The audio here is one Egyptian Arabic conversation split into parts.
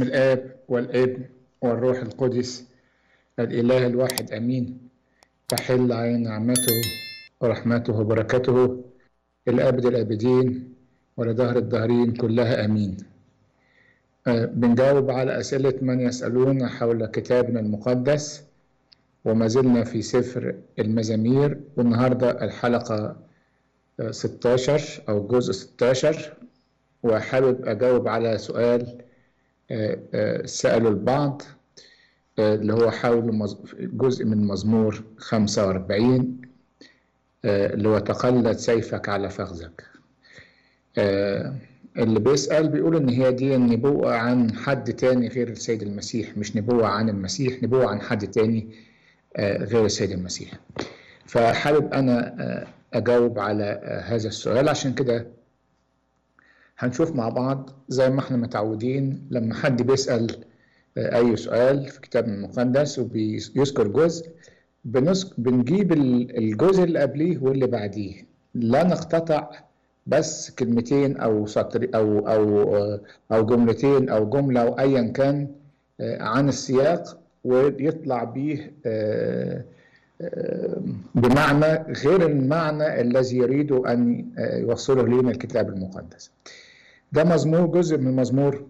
الآب والابن والروح القدس الإله الواحد أمين تحل علينا نعمته ورحمته وبركته الأبد الآبدين ولدهر الدهرين كلها أمين آه، بنجاوب على أسئلة من يسألون حول كتابنا المقدس وما زلنا في سفر المزامير والنهاردة الحلقة آه، 16 أو جزء 16 وحابب أجاوب على سؤال آه، آه، سأله البعض آه، اللي هو حول مز- جزء من مزمور 45 آه، اللي هو تقلد سيفك على فخذك آه، اللي بيسأل بيقول إن هي دي النبوءة عن حد تاني غير السيد المسيح مش نبوة عن المسيح نبوة عن حد تاني آه، غير السيد المسيح فحابب أنا آه، أجاوب على آه، هذا السؤال عشان كده هنشوف مع بعض زي ما احنا متعودين لما حد بيسأل آه، أي سؤال في كتاب المقدس وبيذكر جزء بنسك بنجيب ال- الجزء اللي قبليه واللي بعديه لا نقتطع بس كلمتين أو سطر أو أو آه، أو جملتين أو جملة أو أيا كان آه، عن السياق ويطلع بيه آه، آه، بمعنى غير المعنى الذي يريد أن آه، يوصله لنا الكتاب المقدس ده مزمور جزء من مزمور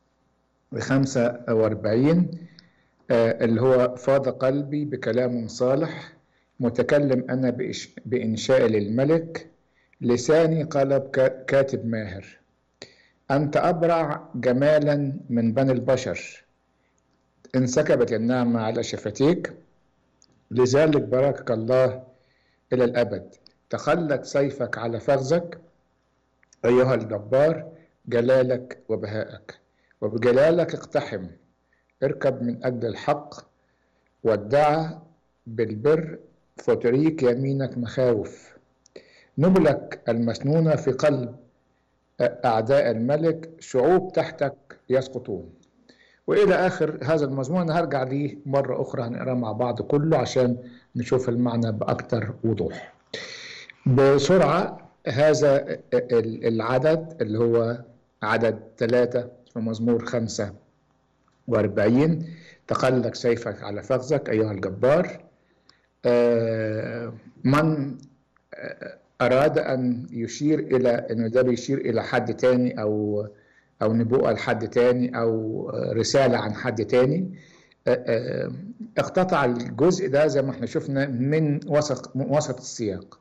45 آه، اللي هو فاض قلبي بكلام صالح متكلم أنا بإش- بإنشاء للملك لساني قلب كا- كاتب ماهر أنت أبرع جمالا من بني البشر انسكبت النعمة على شفتيك لذلك باركك الله إلى الأبد تخلت سيفك على فخذك أيها الجبار جلالك وبهائك وبجلالك اقتحم اركب من أجل الحق وادعى بالبر فتريك يمينك مخاوف نبلك المسنونة في قلب أعداء الملك شعوب تحتك يسقطون وإلى آخر هذا المزمور أنا هرجع ليه مرة أخرى هنقرأ مع بعض كله عشان نشوف المعنى بأكثر وضوح بسرعة هذا ال- العدد اللي هو عدد ثلاثة في مزمور خمسة وأربعين تقلك سيفك على فخذك أيها الجبار آه، من آه، أراد أن يشير إلى أنه ده بيشير إلى حد تاني أو أو نبوءة لحد تاني أو آه، رسالة عن حد تاني آه، آه، اقتطع الجزء ده زي ما احنا شفنا من وسط وسط السياق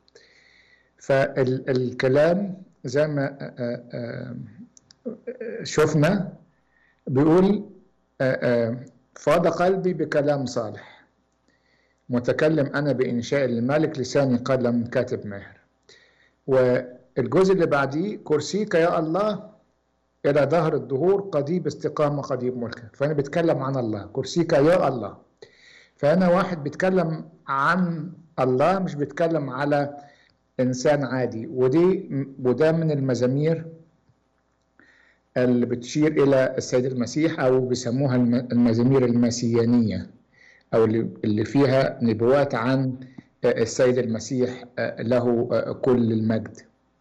فالكلام زي ما آه، آه، آه، شفنا بيقول آه، آه، فاض قلبي بكلام صالح متكلم أنا بإنشاء الملك لساني قلم كاتب ماهر والجزء اللي بعديه كرسيك يا الله إلى ظهر الدهور قضيب استقامة قضيب ملكك فأنا بتكلم عن الله كرسيك يا الله فأنا واحد بيتكلم عن الله مش بيتكلم على إنسان عادي ودي وده من المزامير اللي بتشير إلى السيد المسيح أو بيسموها الم- المزامير المسيانية أو اللي اللي فيها نبوات عن السيد المسيح له كل المجد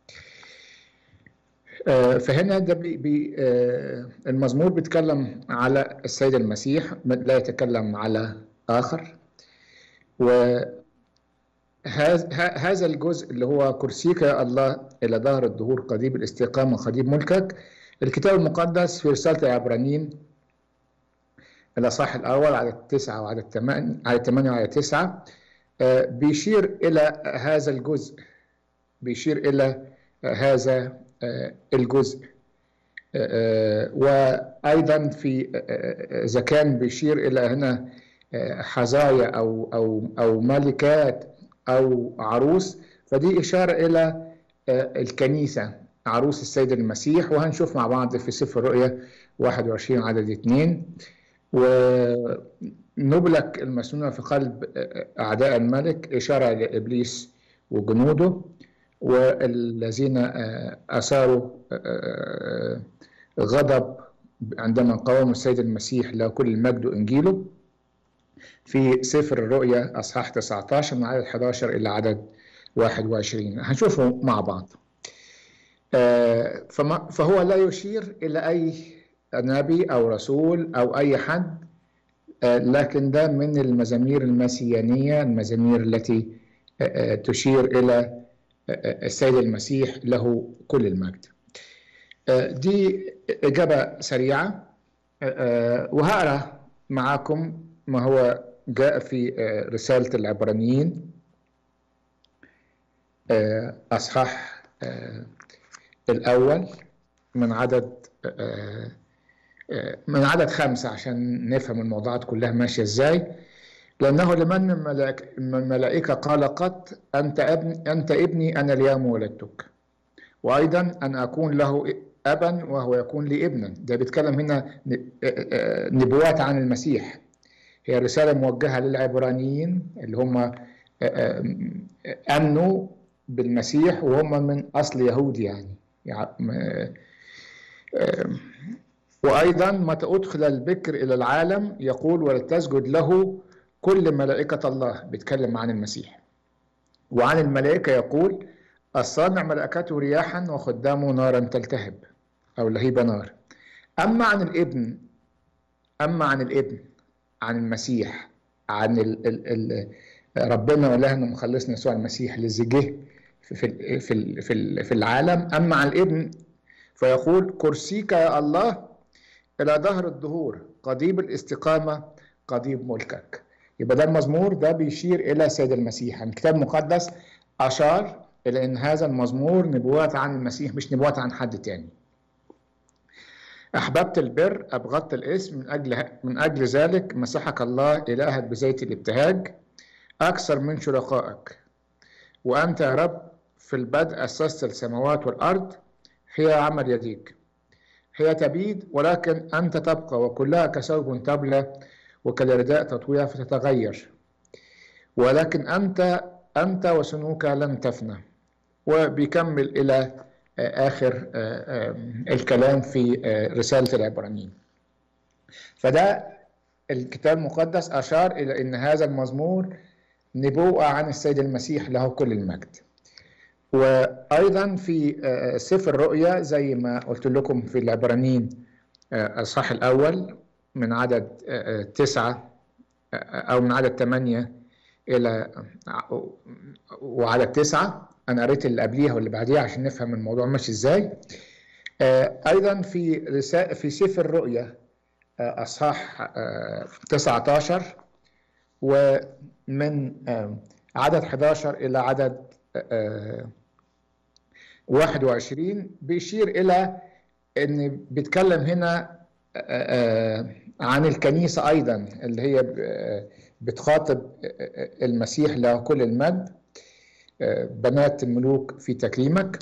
فهنا ده بي بي المزمور بيتكلم على السيد المسيح لا يتكلم على آخر وهذا هذا الجزء اللي هو كرسيك يا الله إلى ظهر الدهور قضيب الاستقامة قضيب ملكك الكتاب المقدس في رسالة العبرانيين الأصحاح الأول على التسعة وعلى الثمان على الثمانية وعلى التسعة آه، بيشير إلى هذا الجزء بيشير إلى آه، هذا آه، الجزء آه، وأيضا في آه، آه، إذا كان بيشير إلى هنا آه، حزايا أو أو أو ملكات أو عروس فدي إشارة إلى آه، الكنيسة عروس السيد المسيح وهنشوف مع بعض في سفر الرؤيا 21 عدد 2 ونبلك المسنونة في قلب أعداء الملك إشارة لإبليس وجنوده والذين أثاروا غضب عندما قاوموا السيد المسيح له كل المجد وإنجيله في سفر الرؤيا أصحاح 19 من عدد 11 إلى عدد 21 هنشوفه مع بعض فهو لا يشير إلى أي نبي أو رسول أو أي حد لكن ده من المزامير المسيانية المزامير التي تشير إلى السيد المسيح له كل المجد دي إجابة سريعة وهقرأ معاكم ما هو جاء في رسالة العبرانيين أصحاح الأول من عدد من عدد خمسة عشان نفهم الموضوعات كلها ماشية ازاي لأنه لمن من الملائكة قال قط أنت ابن أنت ابني أنا اليوم ولدتك وأيضا أن أكون له أبا وهو يكون لي ابنا ده بيتكلم هنا نبوات عن المسيح هي رسالة موجهة للعبرانيين اللي هم أمنوا بالمسيح وهم من أصل يهودي يعني, يعني وأيضا متى أدخل البكر إلى العالم يقول ولتسجد له كل ملائكة الله بيتكلم عن المسيح وعن الملائكة يقول الصانع ملائكته رياحا وخدامه نارا تلتهب أو لهيب نار أما عن الابن أما عن الابن عن المسيح عن ال ال ال ربنا ولهنا مخلصنا يسوع المسيح اللي جه في في في في, في العالم أما عن الابن فيقول كرسيك يا الله إلى ظهر الدهور قضيب الاستقامة قضيب ملكك يبقى ده المزمور ده بيشير إلى سيد المسيح الكتاب المقدس أشار إلى أن هذا المزمور نبوات عن المسيح مش نبوات عن حد تاني أحببت البر أبغضت الاسم من أجل من أجل ذلك مسحك الله إلهك بزيت الابتهاج أكثر من شركائك وأنت يا رب في البدء أسست السماوات والأرض هي عمل يديك هي تبيد ولكن أنت تبقى وكلها كثوب تبلى وكالرداء تطويها فتتغير ولكن أنت أنت وسنوك لن تفنى وبيكمل إلى آخر الكلام في رسالة العبرانيين فده الكتاب المقدس أشار إلى أن هذا المزمور نبوءة عن السيد المسيح له كل المجد وايضا في سفر الرؤيا زي ما قلت لكم في العبرانيين الصح الاول من عدد تسعة او من عدد ثمانية الى وعدد تسعة انا قريت اللي قبليها واللي بعديها عشان نفهم الموضوع ماشي ازاي ايضا في رسالة في سفر الرؤيا اصحاح 19 ومن عدد 11 الى عدد 21 بيشير الى ان بيتكلم هنا عن الكنيسه ايضا اللي هي بتخاطب المسيح له كل المجد بنات الملوك في تكريمك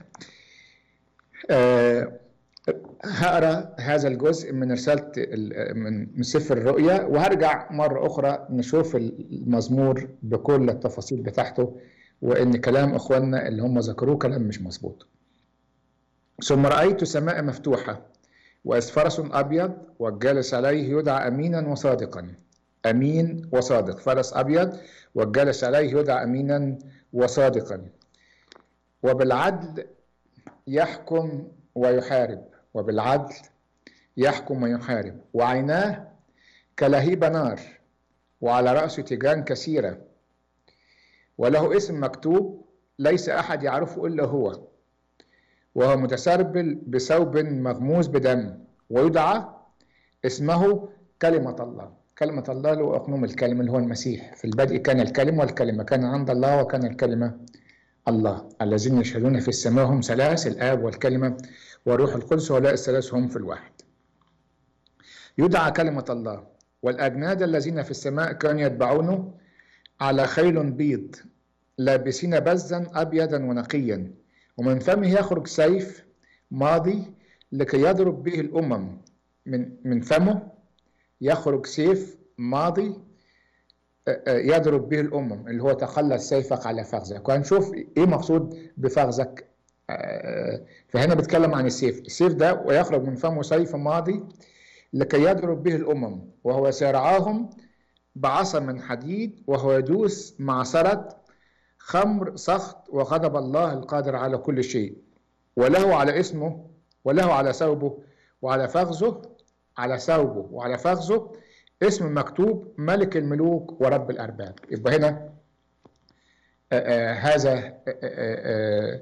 هقرا هذا الجزء من رساله من سفر الرؤيا وهرجع مره اخرى نشوف المزمور بكل التفاصيل بتاعته وان كلام اخواننا اللي هم ذكروه كلام مش مظبوط ثم رايت سماء مفتوحه واذ فرس ابيض والجالس عليه يدعى امينا وصادقا امين وصادق فرس ابيض والجالس عليه يدعى امينا وصادقا وبالعدل يحكم ويحارب وبالعدل يحكم ويحارب وعيناه كلهيب نار وعلى رأسه تيجان كثيرة وله اسم مكتوب ليس أحد يعرفه إلا هو وهو متسربل بثوب مغموس بدم ويدعى اسمه كلمة الله كلمة الله له أقنوم الكلمة اللي هو المسيح في البدء كان الكلمة والكلمة كان عند الله وكان الكلمة الله الذين يشهدون في السماء هم ثلاث الآب والكلمة والروح القدس وهؤلاء الثلاث هم في الواحد يدعى كلمة الله والأجناد الذين في السماء كانوا يتبعونه على خيل بيض لابسين بزا أبيضا ونقيا ومن فمه يخرج سيف ماضي لكي يضرب به الأمم من من فمه يخرج سيف ماضي يضرب به الأمم اللي هو تخلى سيفك على فخذك وهنشوف إيه مقصود بفخذك فهنا بيتكلم عن السيف السيف ده ويخرج من فمه سيف ماضي لكي يضرب به الأمم وهو سيرعاهم بعصا من حديد وهو يدوس معصرة خمر سخط وغضب الله القادر على كل شيء وله على اسمه وله على ثوبه وعلى فخذه على ثوبه وعلى فخذه اسم مكتوب ملك الملوك ورب الأرباب يبقى هنا آآ آآ هذا آآ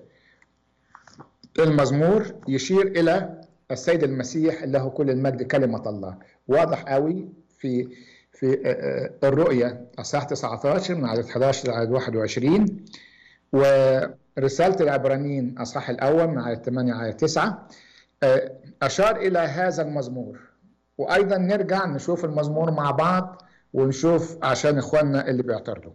المزمور يشير إلى السيد المسيح له كل المجد كلمة الله واضح قوي في في الرؤية أصحاح 19 من عدد 11 لعدد 21 ورسالة العبرانيين أصحاح الأول من عدد 8 عدد 9 أشار إلى هذا المزمور وأيضا نرجع نشوف المزمور مع بعض ونشوف عشان إخواننا اللي بيعترضوا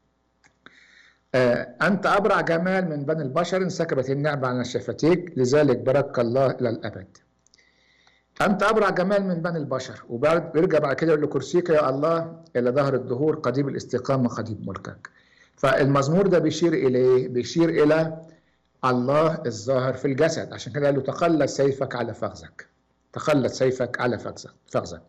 أنت أبرع جمال من بني البشر انسكبت النعمة على شفتيك لذلك برك الله إلى الأبد أنت أبرع جمال من بني البشر وبيرجع بعد كده يقول له كرسيك يا الله إلى ظهر الدهور قديم الاستقامة قديم ملكك فالمزمور ده بيشير إلى إيه؟ بيشير إلى الله الظاهر في الجسد عشان كده قال له تخلى سيفك على فخذك تخلى سيفك على فخذك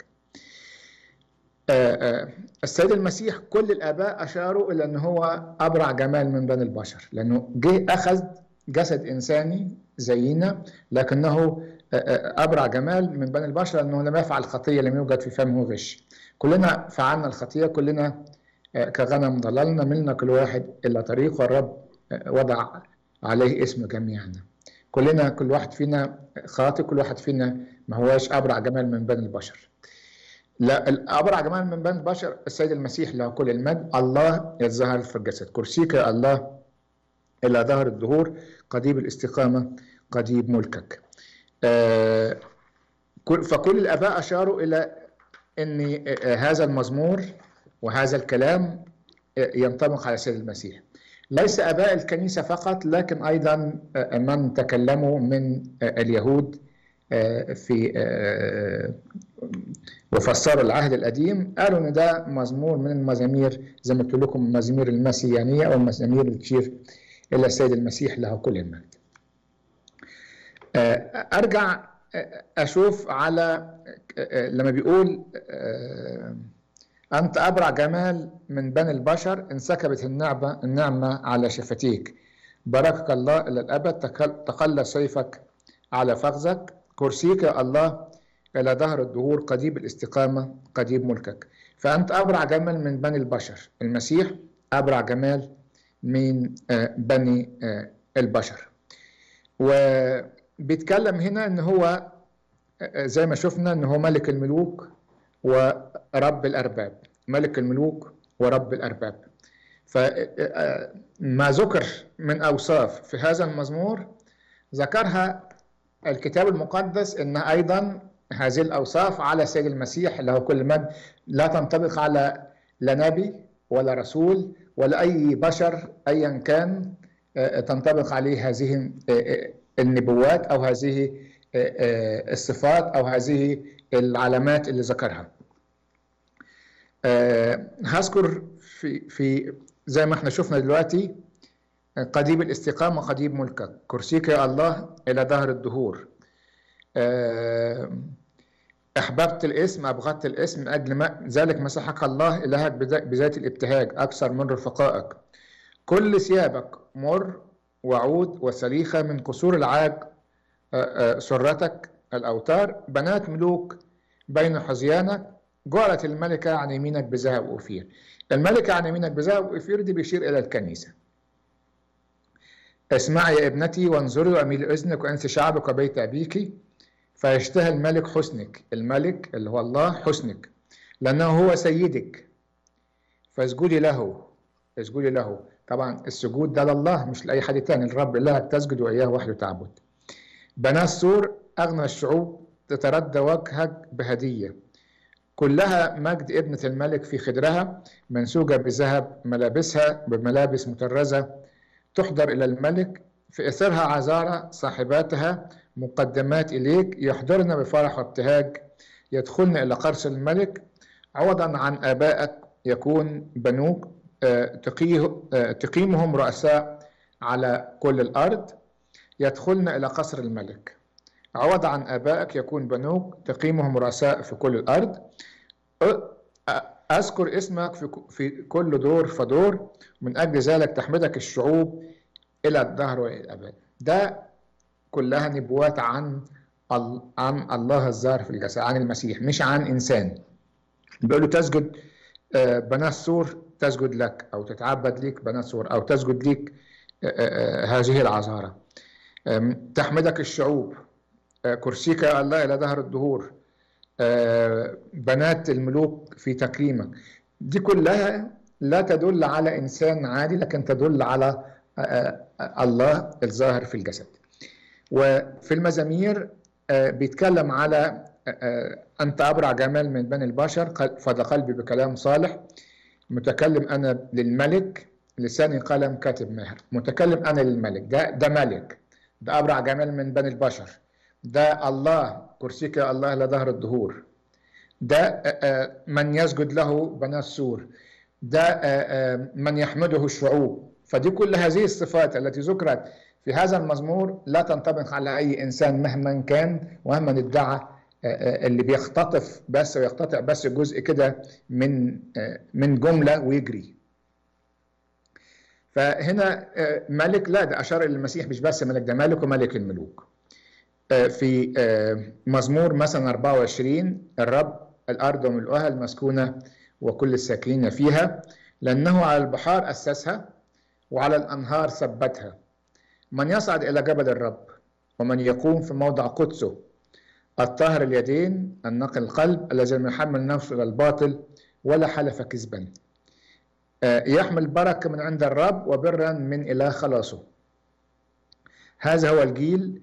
السيد المسيح كل الآباء أشاروا إلى أنه هو أبرع جمال من بني البشر لأنه جه أخذ جسد إنساني زينا لكنه أبرع جمال من بني البشر أنه لم يفعل خطية لم يوجد في فمه غش كلنا فعلنا الخطية كلنا كغنم ضللنا ملنا كل واحد إلا طريق والرب وضع عليه اسم جميعنا كلنا كل واحد فينا خاطئ كل واحد فينا ما هواش أبرع جمال من بني البشر لا الأبرع جمال من بني البشر السيد المسيح له كل المجد الله يتظهر في الجسد كرسيك يا الله إلى ظهر الدهور قضيب الاستقامة قضيب ملكك آه فكل الآباء أشاروا إلى أن هذا المزمور وهذا الكلام ينطبق على السيد المسيح ليس آباء الكنيسة فقط لكن أيضا من تكلموا من اليهود في وفسروا العهد القديم قالوا ان ده مزمور من المزامير زي ما قلت لكم المزامير المسيانيه او المزامير اللي تشير الى السيد المسيح له كل المجد. ارجع اشوف على لما بيقول انت ابرع جمال من بني البشر انسكبت النعمه النعمه على شفتيك باركك الله الى الابد تقلى سيفك على فخذك كرسيك يا الله إلى ظهر الدهور قديم الاستقامة قديم ملكك فأنت أبرع جمال من بني البشر المسيح أبرع جمال من بني البشر وبيتكلم هنا أن هو زي ما شفنا أن هو ملك الملوك ورب الأرباب ملك الملوك ورب الأرباب فما ذكر من أوصاف في هذا المزمور ذكرها الكتاب المقدس ان ايضا هذه الاوصاف على السيد المسيح له كل مجد لا تنطبق على لا نبي ولا رسول ولا اي بشر ايا كان تنطبق عليه هذه النبوات او هذه الصفات او هذه العلامات اللي ذكرها. هذكر في في زي ما احنا شفنا دلوقتي قديم الاستقامة قديم ملكك كرسيك يا الله إلى ظهر الدهور أحببت الاسم أبغضت الاسم من أجل ما ذلك مسحك الله إلهك بذات الابتهاج أكثر من رفقائك كل ثيابك مر وعود وسليخة من قصور العاج سرتك الأوتار بنات ملوك بين حزيانك جعلت الملكة عن يمينك بذهب وأوفير الملكة عن يمينك بذهب وأوفير دي بيشير إلى الكنيسة اسمعي يا ابنتي وانظري واميل اذنك وانسي شعبك وبيت ابيك فيشتهي الملك حسنك الملك اللي هو الله حسنك لانه هو سيدك فاسجدي له اسجدي له طبعا السجود ده لله مش لاي حد تاني الرب الله تسجد واياه وحده تعبد بنات السور اغنى الشعوب تتردى وجهك بهديه كلها مجد ابنة الملك في خدرها منسوجة بذهب ملابسها بملابس مطرزة تحضر إلى الملك في إثرها عذارى صاحباتها مقدمات إليك يحضرن بفرح وابتهاج يدخلن إلى قرص الملك عوضا عن آبائك يكون بنوك تقيمهم رؤساء على كل الأرض يدخلن إلى قصر الملك عوض عن آبائك يكون بنوك تقيمهم رؤساء في كل الأرض أذكر اسمك في في كل دور فدور من أجل ذلك تحمدك الشعوب إلى الدهر وإلى الأبد ده كلها نبوات عن عن الله الظاهر في الجسد عن المسيح مش عن انسان بيقول له تسجد بنات سور تسجد لك او تتعبد ليك بنات سور او تسجد ليك هذه العذارى تحمدك الشعوب كرسيك يا الله الى ظهر الدهور بنات الملوك في تكريمك دي كلها لا تدل على انسان عادي لكن تدل على الله الظاهر في الجسد وفي المزامير بيتكلم على أنت أبرع جمال من بني البشر فضى قلبي بكلام صالح متكلم أنا للملك لساني قلم كاتب ماهر متكلم أنا للملك ده ده ملك ده أبرع جمال من بني البشر ده الله كرسيك يا الله لظهر الدهور ده من يسجد له بنات سور ده من يحمده الشعوب فدي كل هذه الصفات التي ذكرت في هذا المزمور لا تنطبق على اي انسان مهما كان ومهما ادعى اللي بيختطف بس ويقتطع بس جزء كده من من جمله ويجري فهنا ملك لا ده اشار الى المسيح مش بس ملك ده ملك وملك الملوك في مزمور مثلا 24 الرب الارض وملؤها المسكونه وكل الساكنين فيها لانه على البحار اسسها وعلى الانهار ثبتها من يصعد إلى جبل الرب ومن يقوم في موضع قدسه الطاهر اليدين النقي القلب الذي لم يحمل نفسه إلى الباطل ولا حلف كذبا يحمل بركة من عند الرب وبرا من إله خلاصه هذا هو الجيل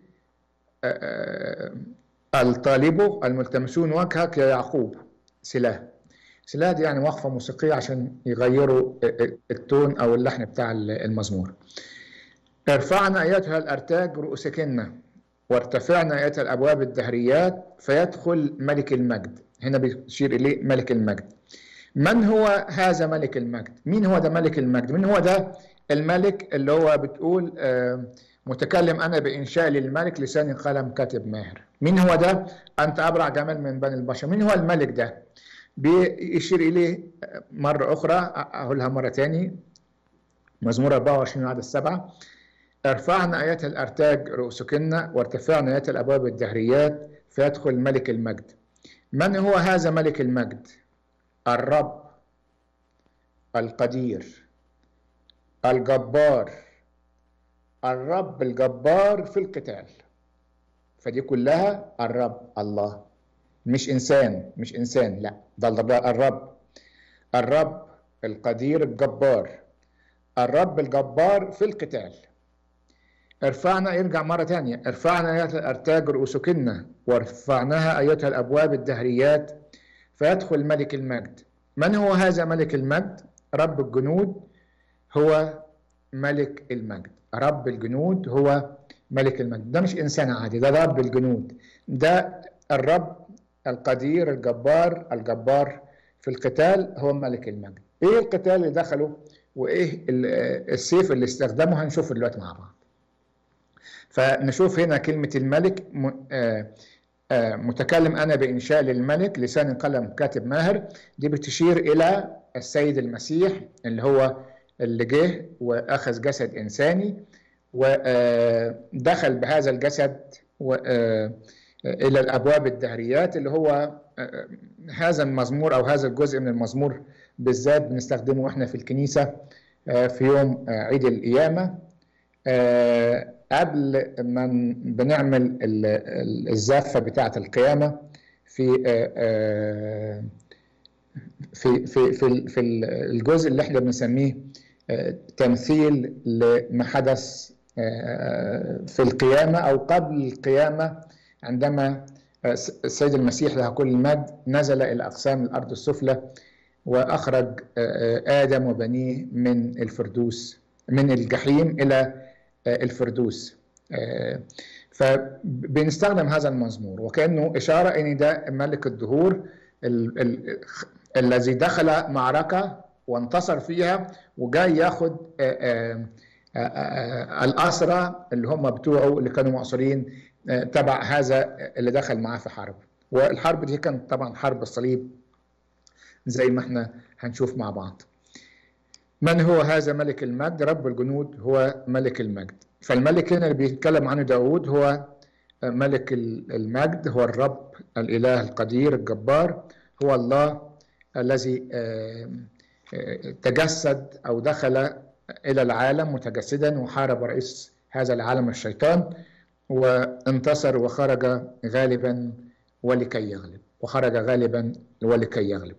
الطالب الملتمسون وجهك يا يعقوب سلاه سلاه دي يعني وقفة موسيقية عشان يغيروا التون أو اللحن بتاع المزمور ارفعنا ايتها الارتاج رؤوسكن وارتفعنا ايتها الابواب الدهريات فيدخل ملك المجد هنا بيشير اليه ملك المجد من هو هذا ملك المجد مين هو ده ملك المجد مين هو ده الملك اللي هو بتقول آه متكلم انا بانشاء للملك لسان قلم كاتب ماهر مين هو ده انت ابرع جمال من بني البشر مين هو الملك ده بيشير اليه مره اخرى اقولها مره تاني مزمور 24 عدد السبعه ارفعنا ايات الارتاج رؤوسكن وارتفعنا ايات الابواب الدهريات فيدخل ملك المجد من هو هذا ملك المجد الرب القدير الجبار الرب الجبار في القتال فدي كلها الرب الله مش انسان مش انسان لا ده الرب الرب القدير الجبار الرب الجبار في القتال ارفعنا يرجع مرة تانية ارفعنا ايتها الارتاج رؤوسكن وارفعناها ايتها الابواب الدهريات فيدخل ملك المجد من هو هذا ملك المجد رب الجنود هو ملك المجد رب الجنود هو ملك المجد ده مش انسان عادي ده رب الجنود ده الرب القدير الجبار الجبار في القتال هو ملك المجد ايه القتال اللي دخله وايه السيف اللي استخدمه هنشوف دلوقتي مع بعض فنشوف هنا كلمة الملك متكلم أنا بإنشاء للملك لسان قلم كاتب ماهر دي بتشير إلى السيد المسيح اللي هو اللي جه وأخذ جسد إنساني ودخل بهذا الجسد إلى الأبواب الدهريات اللي هو هذا المزمور أو هذا الجزء من المزمور بالذات بنستخدمه وإحنا في الكنيسة في يوم عيد القيامة قبل ما بنعمل الزافه بتاعه القيامه في في في في في الجزء اللي احنا بنسميه تمثيل لما حدث في القيامه او قبل القيامه عندما السيد المسيح له كل المجد نزل الى اقسام الارض السفلى واخرج ادم وبنيه من الفردوس من الجحيم الى الفردوس فبنستخدم هذا المزمور وكأنه إشارة أن ده ملك الدهور ال ال الذي دخل معركة وانتصر فيها وجاي ياخد الأسرى اللي هم بتوعه اللي كانوا مأسورين تبع هذا اللي دخل معاه في حرب والحرب دي كانت طبعا حرب الصليب زي ما احنا هنشوف مع بعض من هو هذا ملك المجد رب الجنود هو ملك المجد فالملك هنا اللي بيتكلم عنه داود هو ملك المجد هو الرب الإله القدير الجبار هو الله الذي تجسد أو دخل إلى العالم متجسدا وحارب رئيس هذا العالم الشيطان وانتصر وخرج غالبا ولكي يغلب وخرج غالبا ولكي يغلب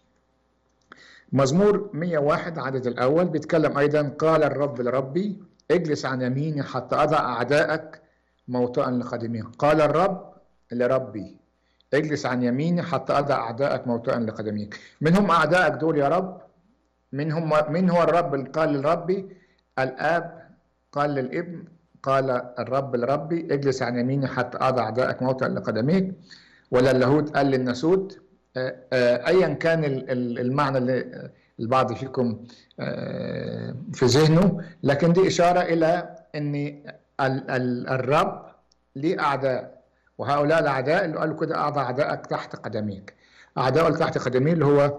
مزمور 101 عدد الأول بيتكلم أيضا قال الرب لربي اجلس عن يميني حتى أضع أعدائك موطئا لقدميهم قال الرب لربي اجلس عن يميني حتى أضع أعدائك موطئا لقدميك من هم أعدائك دول يا رب من هم من هو الرب اللي قال لربي الآب قال للابن قال الرب لربي اجلس عن يميني حتى أضع أعدائك موطئا لقدميك ولا اللاهوت قال للناسوت ايا كان المعنى اللي البعض فيكم في ذهنه لكن دي اشاره الى ان الرب ليه اعداء وهؤلاء الاعداء اللي قالوا كده اضع اعدائك تحت قدميك اعداء تحت قدميه اللي هو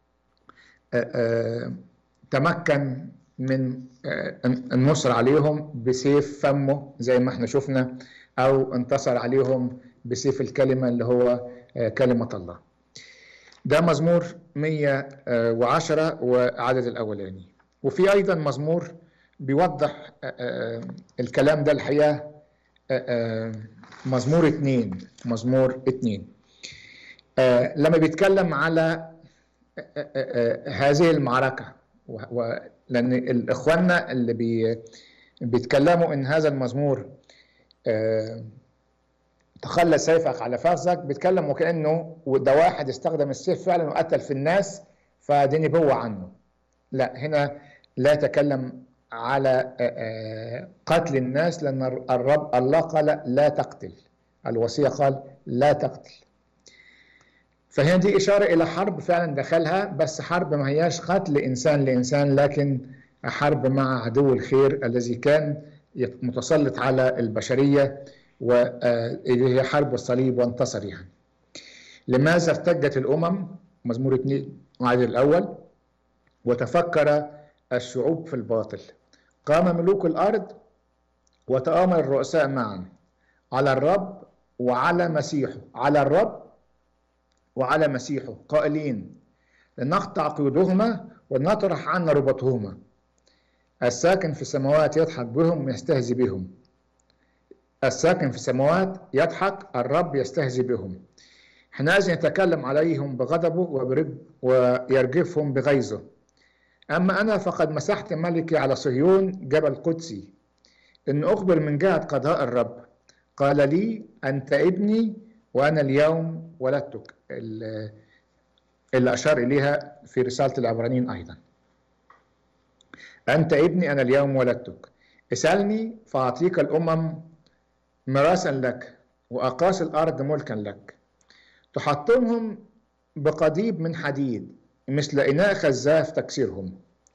تمكن من النصر عليهم بسيف فمه زي ما احنا شفنا او انتصر عليهم بسيف الكلمه اللي هو كلمه الله ده مزمور 110 وعدد الأولاني وفي أيضا مزمور بيوضح الكلام ده الحقيقة مزمور اتنين مزمور اتنين لما بيتكلم على هذه المعركة لأن الإخواننا اللي بي بيتكلموا إن هذا المزمور تخلى سيفك على فخذك بيتكلم وكانه وده واحد استخدم السيف فعلا وقتل في الناس فدي نبوه عنه لا هنا لا يتكلم على قتل الناس لان الرب الله قال لا تقتل الوصيه قال لا تقتل فهنا دي اشاره الى حرب فعلا دخلها بس حرب ما هياش قتل انسان لانسان لكن حرب مع عدو الخير الذي كان متسلط على البشريه وهي حرب الصليب وانتصر يعني لماذا ارتجت الأمم مزمور اثنين وعدد الأول وتفكر الشعوب في الباطل قام ملوك الأرض وتآمر الرؤساء معا على الرب وعلى مسيحه على الرب وعلى مسيحه قائلين لنقطع قيودهما ونطرح عنا ربطهما الساكن في السماوات يضحك بهم ويستهزي بهم الساكن في السماوات يضحك الرب يستهزي بهم حينئذ يتكلم عليهم بغضبه وبرب ويرجفهم بغيظه أما أنا فقد مسحت ملكي على صهيون جبل قدسي إن أخبر من جهة قضاء الرب قال لي أنت ابني وأنا اليوم ولدتك اللي أشار إليها في رسالة العبرانيين أيضا أنت ابني أنا اليوم ولدتك اسألني فأعطيك الأمم ميراثا لك وأقاصي الأرض ملكا لك تحطمهم بقضيب من حديد مثل إناء خزاف تكسيرهم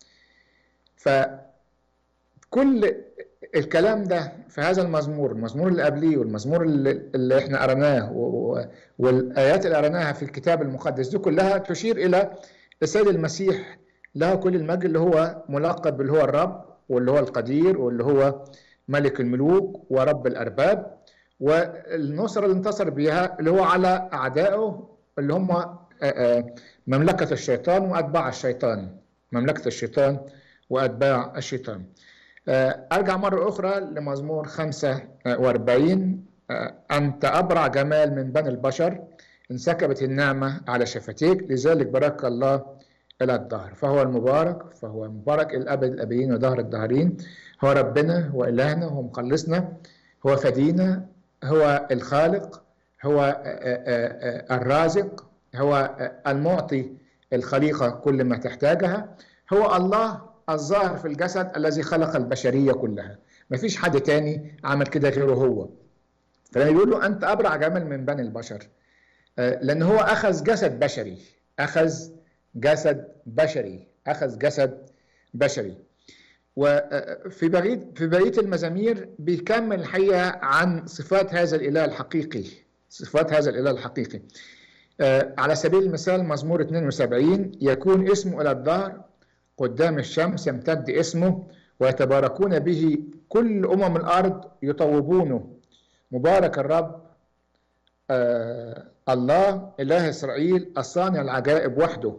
فكل الكلام ده في هذا المزمور المزمور اللي قبليه والمزمور اللي, اللي احنا قرناه والآيات اللي قرناها في الكتاب المقدس دي كلها تشير إلى السيد المسيح له كل المجد اللي هو ملقب اللي هو الرب واللي هو القدير واللي هو ملك الملوك ورب الأرباب والنصرة اللي انتصر بها اللي هو على أعدائه اللي هم مملكة الشيطان وأتباع الشيطان مملكة الشيطان وأتباع الشيطان أرجع مرة أخرى لمزمور 45 أنت أبرع جمال من بني البشر انسكبت النعمة على شفتيك لذلك بارك الله إلى الدهر فهو المبارك فهو مبارك الأبد الأبدين ودهر الدهرين هو ربنا هو إلهنا هو مخلصنا هو فدينا هو الخالق هو الرازق هو المعطي الخليقة كل ما تحتاجها هو الله الظاهر في الجسد الذي خلق البشرية كلها ما فيش حد تاني عمل كده غيره هو فلما يقول له أنت أبرع جمل من بني البشر لأن هو أخذ جسد بشري أخذ جسد بشري أخذ جسد بشري وفي بقية في بقية المزامير بيكمل الحقيقة عن صفات هذا الإله الحقيقي صفات هذا الإله الحقيقي على سبيل المثال مزمور 72 يكون اسمه إلى الدهر قدام الشمس يمتد اسمه ويتباركون به كل أمم الأرض يطوبونه مبارك الرب آه الله إله إسرائيل الصانع العجائب وحده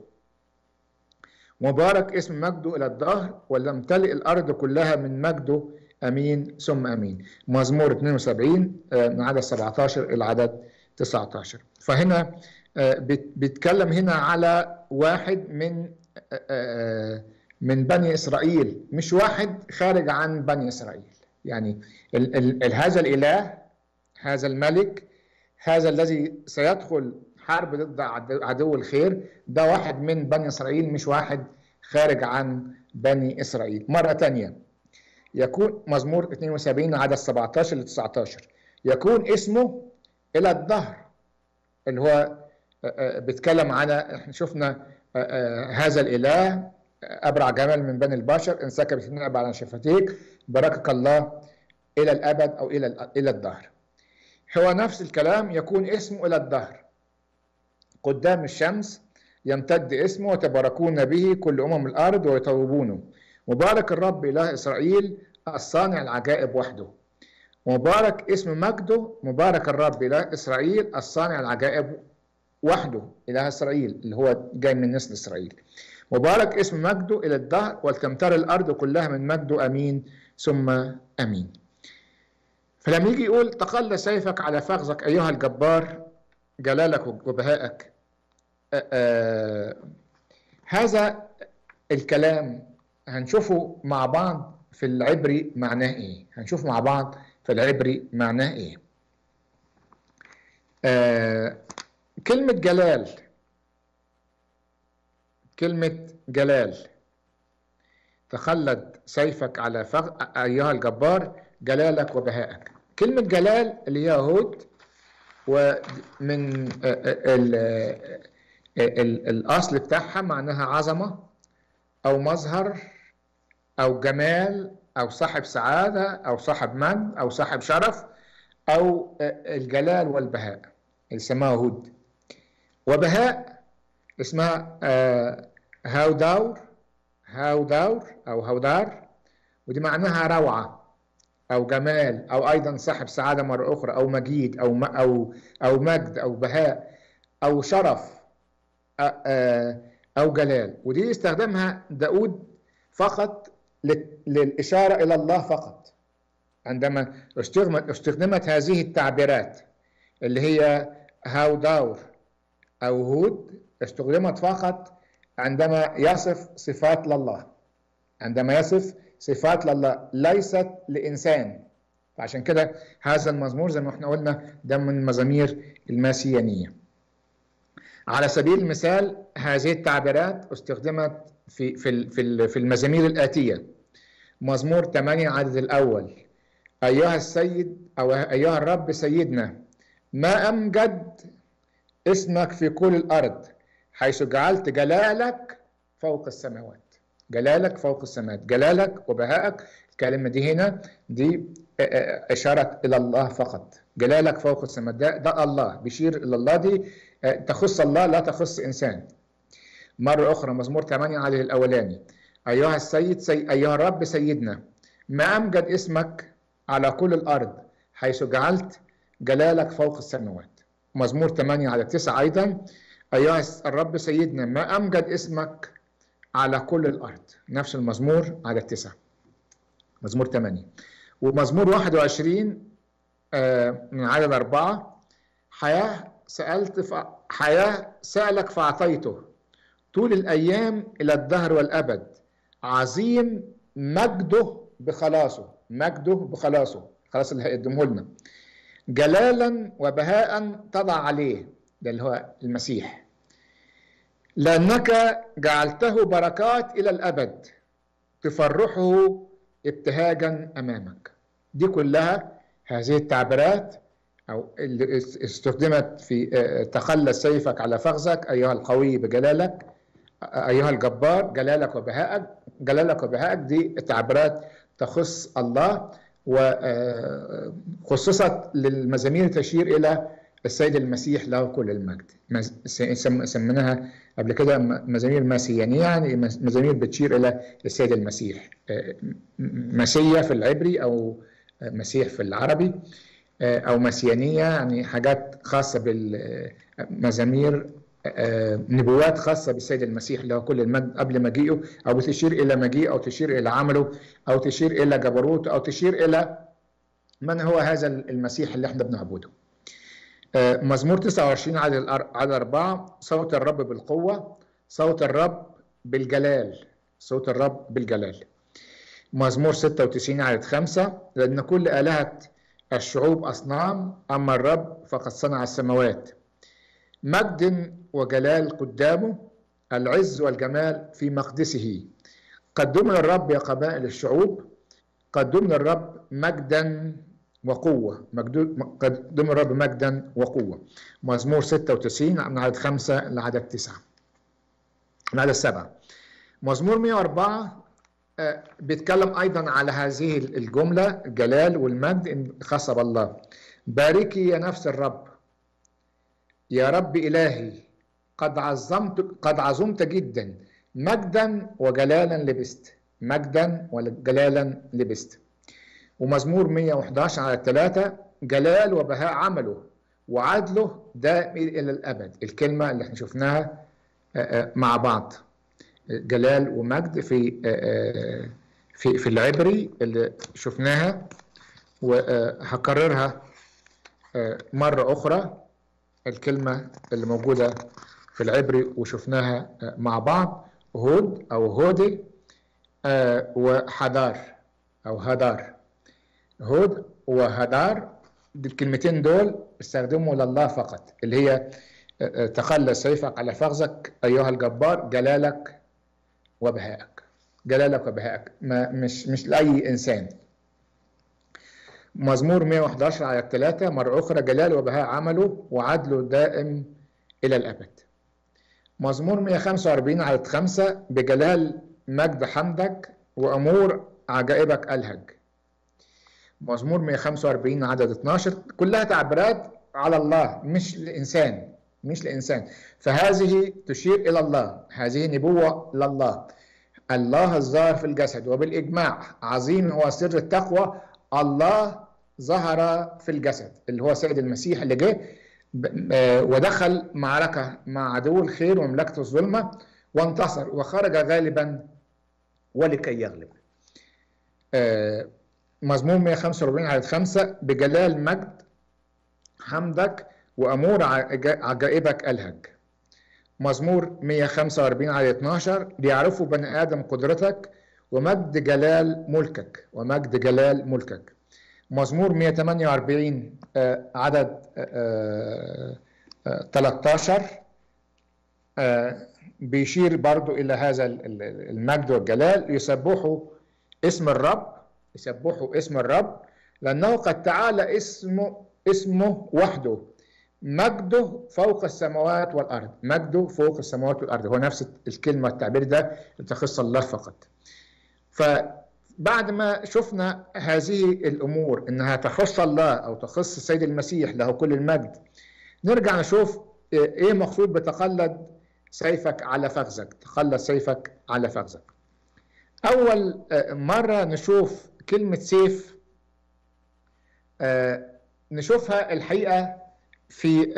مبارك اسم مجده إلى الدهر ولم تلئ الأرض كلها من مجده أمين ثم أمين مزمور 72 من عدد 17 إلى عدد 19 فهنا بيتكلم هنا على واحد من من بني إسرائيل مش واحد خارج عن بني إسرائيل يعني ال ال هذا الإله هذا الملك هذا الذي سيدخل حرب ضد عدو الخير ده واحد من بني إسرائيل مش واحد خارج عن بني إسرائيل مرة تانية يكون مزمور 72 عدد 17 ل 19 يكون اسمه إلى الدهر اللي هو بيتكلم عن احنا شفنا هذا الإله أبرع جمال من بني البشر انسكبت النعب على شفتيك بركك الله إلى الأبد أو إلى إلى الدهر هو نفس الكلام يكون اسمه إلى الدهر قدام الشمس يمتد اسمه وتباركون به كل أمم الأرض ويطوبونه مبارك الرب إله إسرائيل الصانع العجائب وحده مبارك اسم مجده مبارك الرب إله إسرائيل الصانع العجائب وحده إله إسرائيل اللي هو جاي من نسل إسرائيل مبارك اسم مجده إلى الدهر ولتمتر الأرض كلها من مجده أمين ثم أمين فلما يجي يقول تقل سيفك على فخذك أيها الجبار جلالك وبهائك آآ آآ هذا الكلام هنشوفه مع بعض في العبري معناه ايه هنشوف مع بعض في العبري معناه ايه آه كلمة جلال كلمة جلال تخلد سيفك على فغ... أيها الجبار جلالك وبهائك كلمة جلال اللي هي هود ومن ال... ال... الأصل بتاعها معناها عظمة أو مظهر أو جمال أو صاحب سعادة أو صاحب من أو صاحب شرف أو الجلال والبهاء اللي سماها هود وبهاء اسمها هاوداور هاوداور أو هودار ودي معناها روعة أو جمال أو أيضا صاحب سعادة مرة أخرى أو مجيد أو أو أو مجد أو بهاء أو شرف أو جلال ودي استخدمها داود فقط للإشارة إلى الله فقط عندما استخدمت هذه التعبيرات اللي هي هاو داور أو هود استخدمت فقط عندما يصف صفات لله عندما يصف صفات لله ليست لإنسان فعشان كده هذا المزمور زي ما احنا قلنا ده من المزامير الماسيانية على سبيل المثال هذه التعبيرات استخدمت في في في في المزامير الآتية مزمور 8 عدد الأول أيها السيد أو أيها الرب سيدنا ما أمجد اسمك في كل الأرض حيث جعلت جلالك فوق السماوات جلالك فوق السماوات جلالك وبهائك الكلمة دي هنا دي إشارة إلى الله فقط جلالك فوق السماوات ده, ده الله بيشير إلى الله دي تخص الله لا تخص إنسان مرة أخرى مزمور 8 عليه الأولاني أيها السيد سي... أيها الرب سيدنا ما أمجد اسمك على كل الأرض حيث جعلت جلالك فوق السماوات مزمور 8 على 9 أيضا أيها الرب سيدنا ما أمجد اسمك على كل الأرض نفس المزمور على 9 مزمور 8 ومزمور 21 آه من عدد أربعة حياة سألت ف... حياة سألك فأعطيته طول الأيام إلى الدهر والأبد عظيم مجده بخلاصه مجده بخلاصه خلاص اللي هيقدمه لنا جلالا وبهاء تضع عليه ده اللي هو المسيح لأنك جعلته بركات إلى الأبد تفرحه ابتهاجا أمامك دي كلها هذه التعبيرات أو اللي استخدمت في تخلى سيفك على فخذك أيها القوي بجلالك أيها الجبار جلالك وبهائك جلالك وبهائك دي تعبيرات تخص الله وخصصت للمزامير تشير إلى السيد المسيح له كل المجد سميناها قبل كده مزامير مسيانية يعني مزامير بتشير إلى السيد المسيح مسيا في العبري أو مسيح في العربي أو مسيانية يعني حاجات خاصة بالمزامير نبوات خاصة بالسيد المسيح اللي هو كل المجد قبل مجيئه أو بتشير إلى مجيئه أو تشير إلى عمله أو تشير إلى جبروته أو تشير إلى من هو هذا المسيح اللي احنا بنعبده مزمور 29 عدد عدد أربعة صوت الرب بالقوة صوت الرب بالجلال صوت الرب بالجلال مزمور 96 عدد خمسة لأن كل آلهة الشعوب أصنام أما الرب فقد صنع السماوات مجد وجلال قدامه العز والجمال في مقدسه قدم للرب يا قبائل الشعوب قدم للرب مجدا وقوة قدم الرب مجدا وقوة مزمور 96 من عدد خمسة لعدد تسعة من عدد سبعة مزمور 104 بيتكلم أيضا على هذه الجملة الجلال والمجد خاصة بالله باركي يا نفس الرب يا رب إلهي قد عظمت قد عظمت جدا مجدا وجلالا لبست مجدا وجلالا لبست ومزمور 111 على الثلاثة جلال وبهاء عمله وعدله دائم إلى الأبد الكلمة اللي احنا شفناها مع بعض جلال ومجد في في في العبري اللي شفناها وهكررها مرة أخرى الكلمة اللي موجودة في العبري وشفناها مع بعض هود أو هودي وحدار أو هدار هود وهدار الكلمتين دول استخدموا لله فقط اللي هي تخلى سيفك على فخذك أيها الجبار جلالك وبهائك جلالك وبهائك ما مش مش لأي إنسان مزمور 111 على الثلاثة مرة أخرى جلال وبهاء عمله وعدله دائم إلى الأبد مزمور 145 على خمسة بجلال مجد حمدك وأمور عجائبك ألهج مزمور 145 عدد 12 كلها تعبيرات على الله مش الإنسان مش الإنسان فهذه تشير إلى الله هذه نبوة لله الله الظاهر في الجسد وبالإجماع عظيم هو سر التقوى الله ظهر في الجسد اللي هو سيد المسيح اللي جه ودخل معركة مع عدو الخير ومملكة الظلمة وانتصر وخرج غالبا ولكي يغلب مزمور 145 عدد 5 بجلال مجد حمدك وأمور عجائبك ألهج مزمور 145 عدد 12 ليعرفوا بني آدم قدرتك ومجد جلال ملكك ومجد جلال ملكك مزمور 148 عدد 13 بيشير برضو إلى هذا المجد والجلال يسبحوا اسم الرب يسبحوا اسم الرب لأنه قد تعالى اسمه اسمه وحده مجده فوق السماوات والأرض مجده فوق السماوات والأرض هو نفس الكلمة التعبير ده تخص الله فقط فبعد ما شفنا هذه الأمور إنها تخص الله أو تخص السيد المسيح له كل المجد نرجع نشوف إيه مقصود بتقلد سيفك على فخذك تقلد سيفك على فخذك أول مرة نشوف كلمة سيف نشوفها الحقيقة في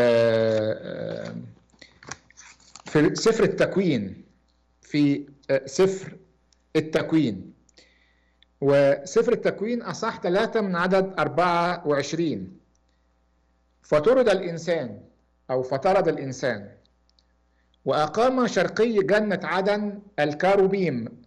في سفر التكوين في سفر التكوين وسفر التكوين أصح ثلاثة من عدد أربعة وعشرين فطرد الإنسان أو فطرد الإنسان وأقام شرقي جنة عدن الكاروبيم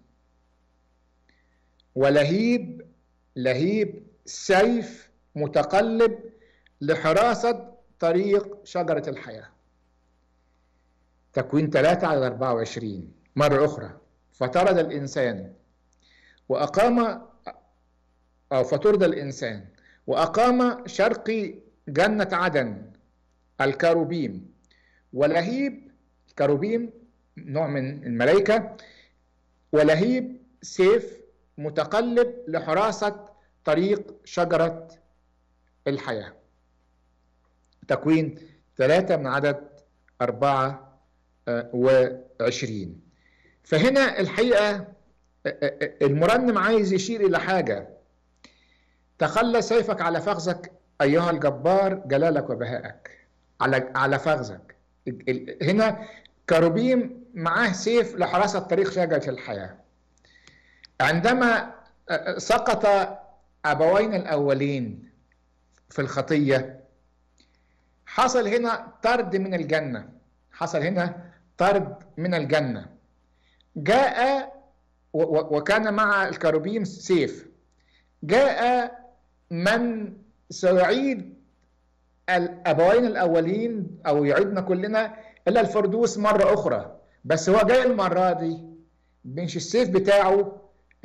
ولهيب لهيب سيف متقلب لحراسة طريق شجرة الحياة تكوين 3 على 24 مرة أخرى فطرد الإنسان وأقام أو فطرد الإنسان وأقام شرقي جنة عدن الكاروبيم ولهيب الكاروبيم نوع من الملائكة ولهيب سيف متقلب لحراسة طريق شجرة الحياة تكوين ثلاثة من عدد أربعة وعشرين فهنا الحقيقة المرنم عايز يشير إلى حاجة تخلى سيفك على فخذك ايها الجبار جلالك وبهائك على على فخذك هنا كروبيم معاه سيف لحراسه طريق شجره الحياه عندما سقط ابوين الاولين في الخطيه حصل هنا طرد من الجنه حصل هنا طرد من الجنه جاء وكان مع الكروبيم سيف جاء من سيعيد الابوين الاولين او يعيدنا كلنا الى الفردوس مره اخرى بس هو جاي المره دي مش السيف بتاعه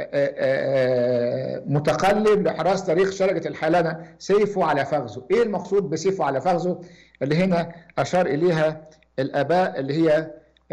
متقلب لحراس طريق شجره الحلانه سيفه على فخذه ايه المقصود بسيفه على فخذه اللي هنا اشار اليها الاباء اللي هي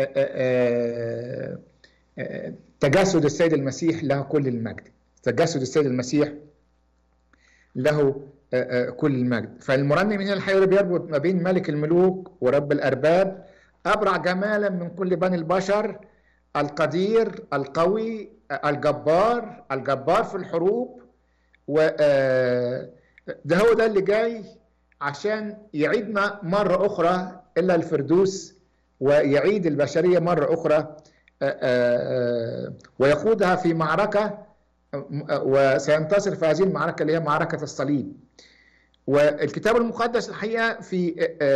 تجسد السيد المسيح له كل المجد تجسد السيد المسيح له كل المجد فالمرنم هنا الحقيقة بيربط ما بين ملك الملوك ورب الأرباب أبرع جمالا من كل بني البشر القدير القوي الجبار الجبار في الحروب و ده هو ده اللي جاي عشان يعيدنا مرة أخرى إلا الفردوس ويعيد البشرية مرة أخرى ويقودها في معركة وسينتصر في هذه المعركة اللي هي معركة الصليب والكتاب المقدس الحقيقة في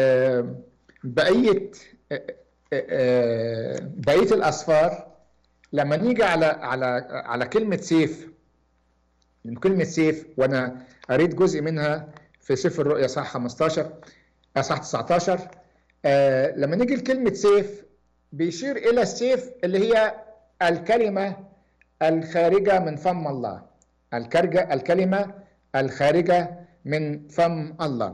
بقية بقية الأسفار لما نيجي على على على كلمة سيف من كلمة سيف وأنا قريت جزء منها في سفر الرؤيا صح 15 صح 19 لما نيجي لكلمة سيف بيشير إلى السيف اللي هي الكلمة الخارجة من فم الله الكرجة الكلمة الخارجة من فم الله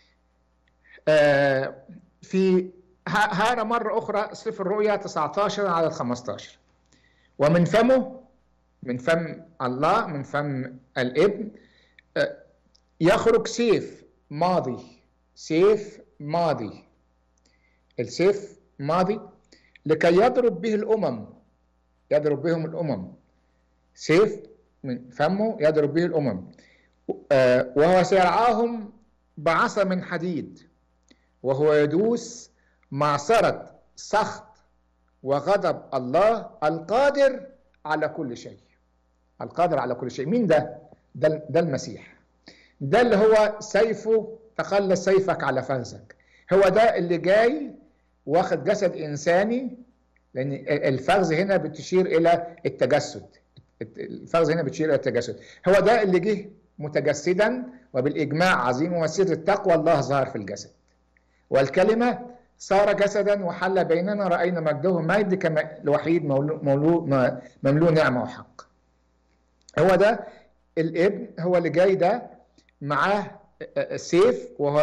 آه في هذا مرة أخرى سفر الرؤيا 19 على 15 ومن فمه من فم الله من فم الابن آه يخرج سيف ماضي سيف ماضي السيف ماضي لكي يضرب به الأمم يضرب بهم الأمم سيف من فمه يضرب به الأمم آه وهو سيرعاهم بعصا من حديد وهو يدوس معصرة سخط وغضب الله القادر على كل شيء القادر على كل شيء مين ده؟ ده, ده المسيح ده اللي هو سيفه تخلص سيفك على فخذك هو ده اللي جاي واخد جسد إنساني لأن الفخذ هنا بتشير إلى التجسد الفخذ هنا بتشير إلى التجسد هو ده اللي جه متجسدا وبالإجماع عظيم وسر التقوى الله ظهر في الجسد والكلمة صار جسدا وحل بيننا رأينا مجده مجد كما الوحيد مولو مملوء نعمة وحق هو ده الابن هو اللي جاي ده معاه سيف وهو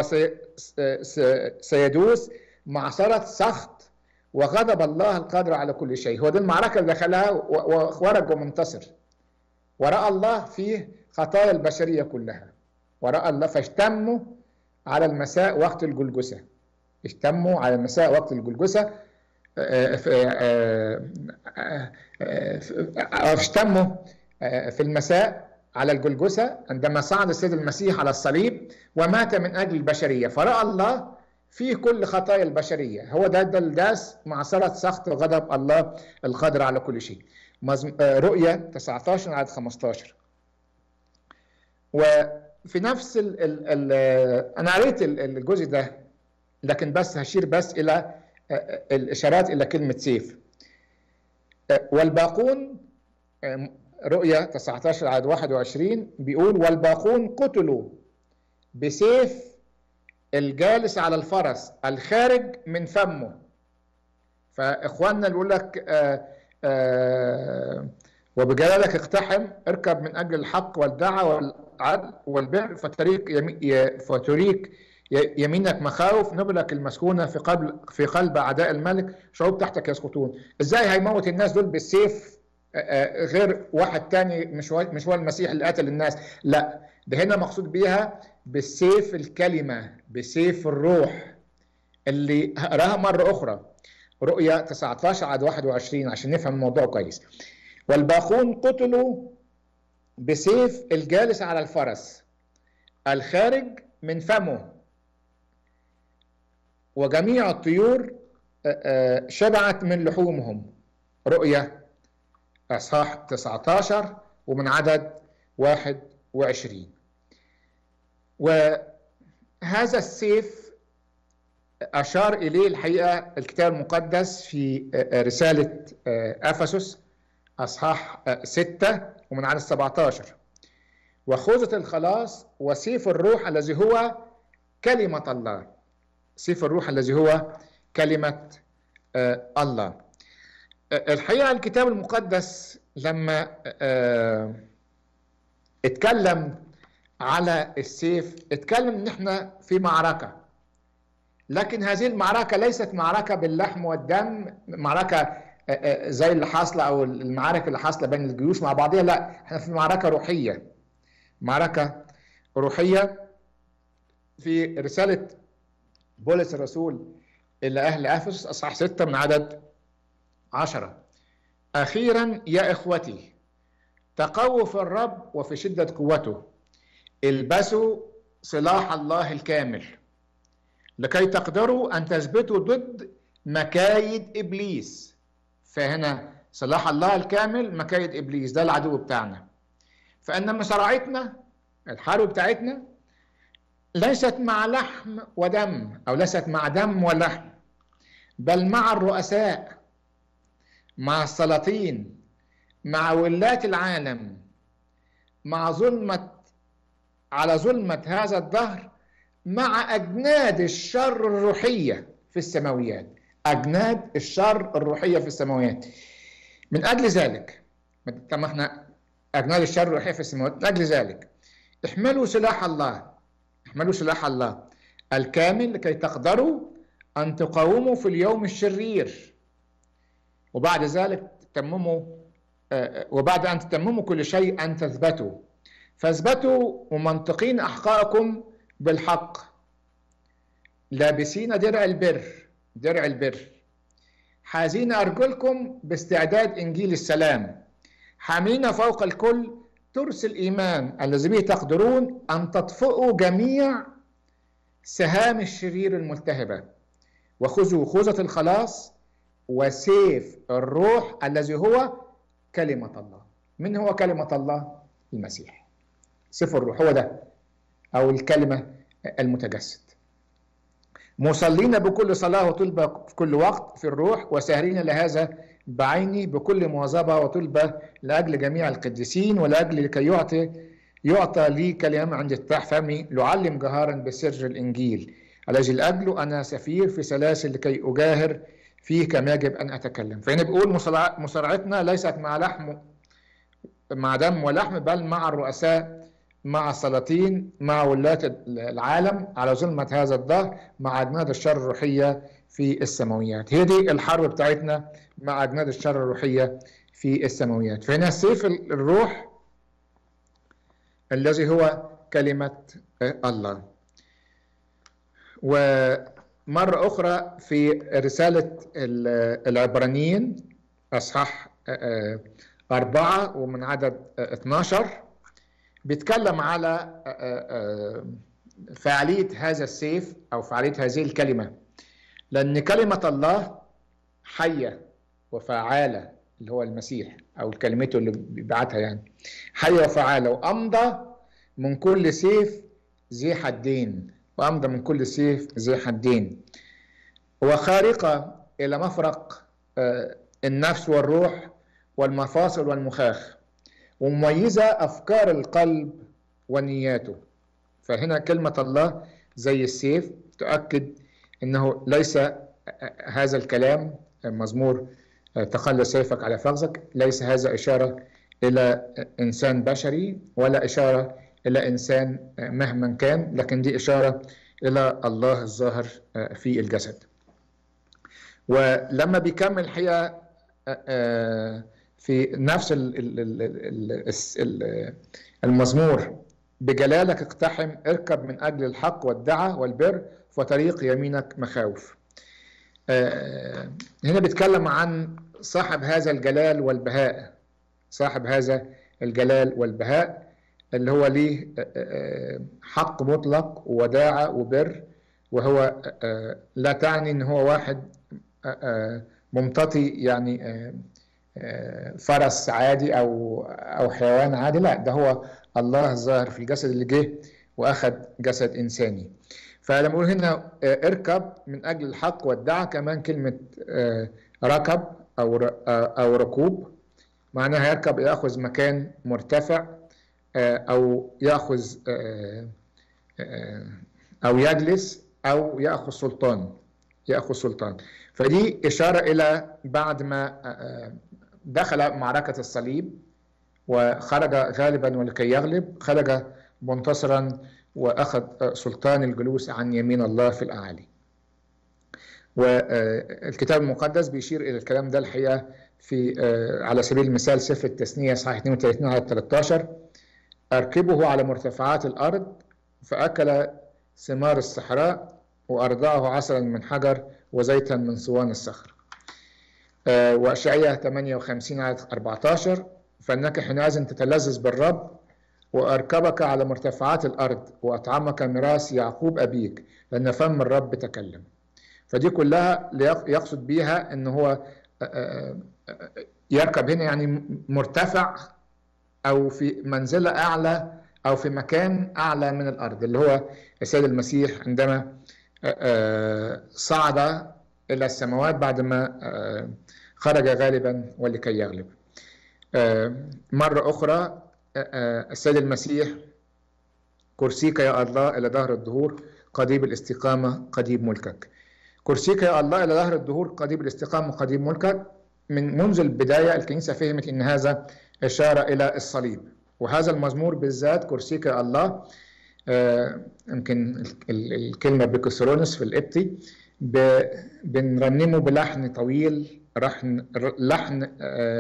سيدوس معصرة سخط وغضب الله القادر على كل شيء هو دي المعركة اللي دخلها وخرج ومنتصر ورأى الله فيه خطايا البشرية كلها ورأى الله فاجتموا على المساء وقت الجلجسة اجتموا على المساء وقت الجلجسة اجتموا في المساء على الجلجسة عندما صعد السيد المسيح على الصليب ومات من أجل البشرية فرأى الله فيه كل خطايا البشرية هو ده ده الداس معصرة سخط وغضب الله القادر على كل شيء رؤية 19 عدد 15 وفي نفس ال ال ال انا قريت الجزء ده لكن بس هشير بس الى الاشارات الى كلمه سيف والباقون رؤيا 19 عدد 21 بيقول والباقون قتلوا بسيف الجالس على الفرس الخارج من فمه فاخواننا اللي بيقول لك آآ آآ وبجلالك اقتحم اركب من اجل الحق والدعوه والعدل والبر فتريك يمي فتريك يمينك مخاوف نبلك المسكونه في قلب في قلب اعداء الملك شعوب تحتك يسقطون ازاي هيموت الناس دول بالسيف غير واحد تاني مش هو مش هو المسيح اللي قتل الناس لا ده هنا مقصود بيها بالسيف الكلمه بسيف الروح اللي هقراها مره اخرى رؤيا 19 عدد 21 عشان نفهم الموضوع كويس والباقون قتلوا بسيف الجالس على الفرس الخارج من فمه وجميع الطيور شبعت من لحومهم رؤية أصحاح 19 ومن عدد 21 وهذا السيف أشار إليه الحقيقة الكتاب المقدس في رسالة أفسس أصحاح 6 ومن عدد 17 وخوذة الخلاص وسيف الروح الذي هو كلمة الله سيف الروح الذي هو كلمة الله الحقيقة الكتاب المقدس لما اتكلم على السيف اتكلم ان احنا في معركة لكن هذه المعركة ليست معركة باللحم والدم معركة زي اللي حاصلة او المعارك اللي حاصلة بين الجيوش مع بعضها لا احنا في معركة روحية معركة روحية في رسالة بولس الرسول إلى أهل أفسس أصحاح 6 من عدد عشرة أخيرا يا إخوتي تقووا في الرب وفي شدة قوته البسوا سلاح الله الكامل لكي تقدروا أن تثبتوا ضد مكايد إبليس فهنا سلاح الله الكامل مكايد إبليس ده العدو بتاعنا فإن مصارعتنا الحرب بتاعتنا ليست مع لحم ودم أو ليست مع دم ولحم بل مع الرؤساء مع السلاطين مع ولاة العالم مع ظلمة على ظلمة هذا الدهر مع أجناد الشر الروحية في السماويات أجناد الشر الروحية في السماويات من أجل ذلك طب احنا أجناد الشر الروحية في السماوات من أجل ذلك احملوا سلاح الله احملوا سلاح الله الكامل لكي تقدروا أن تقاوموا في اليوم الشرير وبعد ذلك تتمموا وبعد أن تتمموا كل شيء أن تثبتوا فاثبتوا ممنطقين أحقائكم بالحق لابسين درع البر درع البر حازين أرجلكم باستعداد إنجيل السلام حاملين فوق الكل ترس الإيمان الذي به تقدرون أن تطفئوا جميع سهام الشرير الملتهبة وخذوا خوذة الخلاص وسيف الروح الذي هو كلمة الله من هو كلمة الله؟ المسيح سيف الروح هو ده أو الكلمة المتجسد مصلين بكل صلاة وطلبة في كل وقت في الروح وساهرين لهذا بعيني بكل مواظبة وطلبة لأجل جميع القديسين ولأجل لكي يعطي يعطى لي كلام عند افتتاح فمي لأعلم جهارا بسر الإنجيل الذي لأجله أنا سفير في سلاسل لكي أجاهر فيه كما يجب أن أتكلم فهنا بيقول مصارعتنا ليست مع لحم مع دم ولحم بل مع الرؤساء مع السلاطين مع ولاة العالم على ظلمة هذا الدهر مع أجناد الشر الروحية في السماويات هي دي الحرب بتاعتنا مع أجناد الشر الروحية في السماويات فهنا سيف الروح الذي هو كلمة الله ومرة أخرى في رسالة العبرانيين أصحاح أربعة ومن عدد 12 بيتكلم على فعالية هذا السيف أو فعالية هذه الكلمة لأن كلمة الله حية وفعالة اللي هو المسيح أو كلمته اللي بيبعتها يعني حية وفعالة وأمضى من كل سيف ذي حدين وأمضى من كل سيف ذي حدين وخارقة إلى مفرق النفس والروح والمفاصل والمخاخ ومميزة أفكار القلب ونياته فهنا كلمة الله زي السيف تؤكد أنه ليس هذا الكلام مزمور تخلى سيفك على فخذك ليس هذا إشارة إلى إنسان بشري ولا إشارة إلى إنسان مهما كان لكن دي إشارة إلى الله الظاهر في الجسد ولما بيكمل الحقيقة في نفس المزمور بجلالك اقتحم اركب من أجل الحق والدعة والبر وطريق يمينك مخاوف هنا بيتكلم عن صاحب هذا الجلال والبهاء صاحب هذا الجلال والبهاء اللي هو ليه حق مطلق وداعة وبر وهو لا تعني ان هو واحد ممتطي يعني فرس عادي او او حيوان عادي لا ده هو الله الظاهر في الجسد اللي جه واخذ جسد انساني فلما اقول هنا اركب من اجل الحق والدعاء كمان كلمه ركب او او ركوب معناها يركب ياخذ مكان مرتفع او ياخذ او يجلس او ياخذ سلطان ياخذ سلطان فدي اشاره الى بعد ما دخل معركه الصليب وخرج غالبا ولكي يغلب خرج منتصرا واخذ سلطان الجلوس عن يمين الله في الاعالي والكتاب المقدس بيشير الى الكلام ده الحقيقه في على سبيل المثال سفر التثنيه صحيح 32 على 13 اركبه على مرتفعات الارض فاكل ثمار الصحراء وارضعه عسلا من حجر وزيتا من صوان الصخر واشعياء 58 على 14 فانك حينئذ تتلذذ بالرب واركبك على مرتفعات الارض واطعمك ميراث يعقوب ابيك لان فم الرب تكلم فدي كلها يقصد بيها ان هو يركب هنا يعني مرتفع او في منزله اعلى او في مكان اعلى من الارض اللي هو السيد المسيح عندما صعد الى السماوات بعد ما خرج غالبا ولكي يغلب مره اخرى السيد المسيح كرسيك يا الله الى دهر الدهور قضيب الاستقامه قضيب ملكك كرسيك يا الله الى دهر الدهور قضيب الاستقامه قضيب ملكك من منذ البدايه الكنيسه فهمت ان هذا اشاره الى الصليب وهذا المزمور بالذات كرسيك يا الله يمكن الكلمه بكسرونس في القبطي بنرنمه بلحن طويل لحن لحن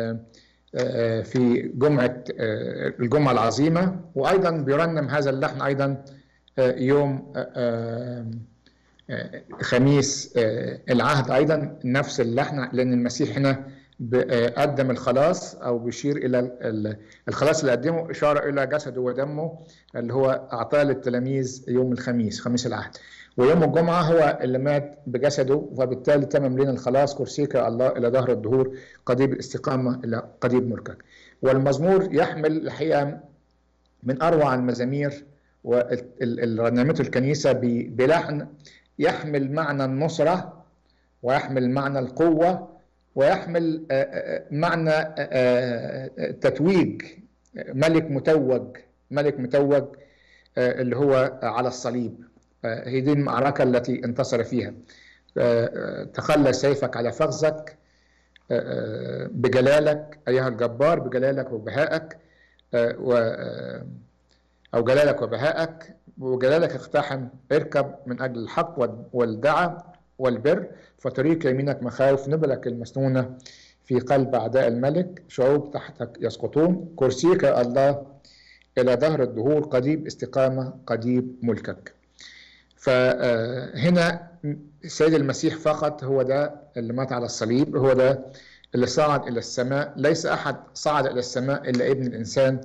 في جمعه الجمعه العظيمه وايضا بيرنم هذا اللحن ايضا يوم خميس العهد ايضا نفس اللحن لان المسيح هنا قدم الخلاص او بيشير الى الخلاص اللي قدمه اشاره الى جسده ودمه اللي هو اعطاه للتلاميذ يوم الخميس خميس العهد ويوم الجمعه هو اللي مات بجسده وبالتالي تمم لنا الخلاص كرسيك الله الى ظهر الدهور قضيب الاستقامه الى قضيب ملكك والمزمور يحمل الحقيقه من اروع المزامير واللي رنمته الكنيسه بلحن يحمل معنى النصره ويحمل معنى القوه ويحمل معنى تتويج ملك متوج ملك متوج اللي هو على الصليب هي دي المعركة التي انتصر فيها تخلى سيفك على فخذك بجلالك أيها الجبار بجلالك وبهائك و أو جلالك وبهائك وجلالك اقتحم اركب من أجل الحق والدعة والبر فطريق يمينك مخاوف نبلك المسنونة في قلب أعداء الملك شعوب تحتك يسقطون كرسيك الله إلى ظهر الدهور قضيب استقامة قضيب ملكك فهنا السيد المسيح فقط هو ده اللي مات على الصليب هو ده اللي صعد إلى السماء ليس أحد صعد إلى السماء إلا ابن الإنسان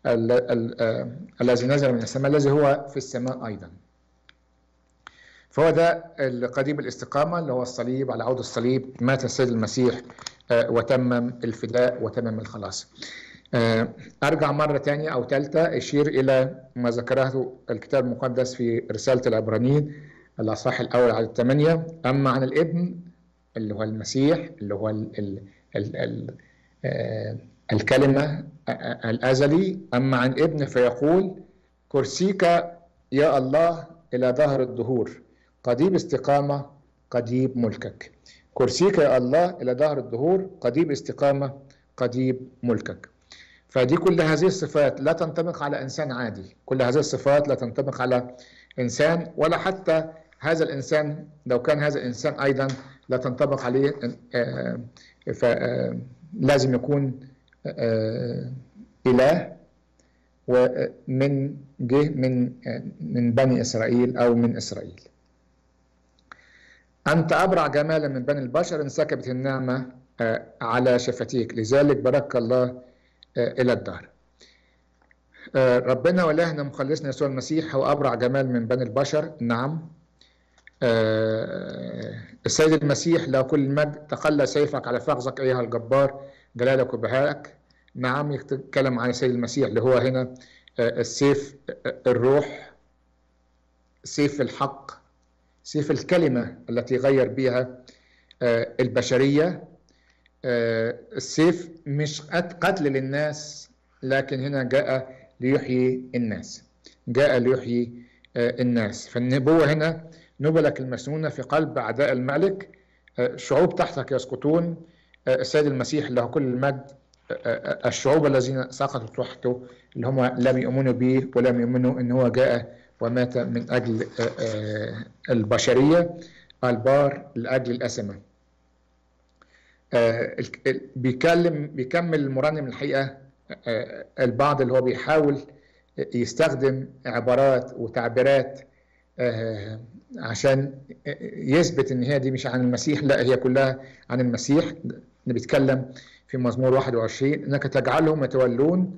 الذي نزل من السماء الذي هو في السماء أيضا فهو ده قضيب الاستقامة اللي هو الصليب على عود الصليب مات السيد المسيح وتمم الفداء وتمم الخلاص أرجع مرة تانية أو ثالثة أشير إلى ما ذكره الكتاب المقدس في رسالة العبرانيين الأصحاح الأول على الثمانية أما عن الابن اللي هو المسيح اللي هو ال ال ال ال الكلمة الأزلي أما عن ابن فيقول كرسيك يا الله إلى ظهر الدهور قضيب استقامة قضيب ملكك كرسيك يا الله إلى ظهر الدهور قضيب استقامة قضيب ملكك فدي كل هذه الصفات لا تنطبق على إنسان عادي كل هذه الصفات لا تنطبق على إنسان ولا حتى هذا الإنسان لو كان هذا الإنسان أيضا لا تنطبق عليه فلازم يكون إله ومن جه من من بني إسرائيل أو من إسرائيل أنت أبرع جمالا من بني البشر انسكبت النعمة على شفتيك لذلك بارك الله إلى الدهر ربنا وإلهنا مخلصنا يسوع المسيح هو أبرع جمال من بني البشر نعم السيد المسيح له كل المجد تقلى سيفك على فخذك أيها الجبار جلالك وبهائك نعم يتكلم عن السيد المسيح اللي هو هنا السيف الروح سيف الحق سيف الكلمة التي غير بها البشرية السيف مش قتل للناس لكن هنا جاء ليحيي الناس جاء ليحيي الناس فالنبوة هنا نبلك المسنونة في قلب أعداء الملك شعوب تحتك يسقطون السيد المسيح له كل المجد الشعوب الذين سقطوا تحته اللي هم لم يؤمنوا به ولم يؤمنوا ان هو جاء ومات من اجل البشريه البار لاجل الاسمه بيكلم بيكمل المرنم الحقيقه البعض اللي هو بيحاول يستخدم عبارات وتعبيرات عشان يثبت ان هي دي مش عن المسيح لا هي كلها عن المسيح بيتكلم في مزمور 21 انك تجعلهم يتولون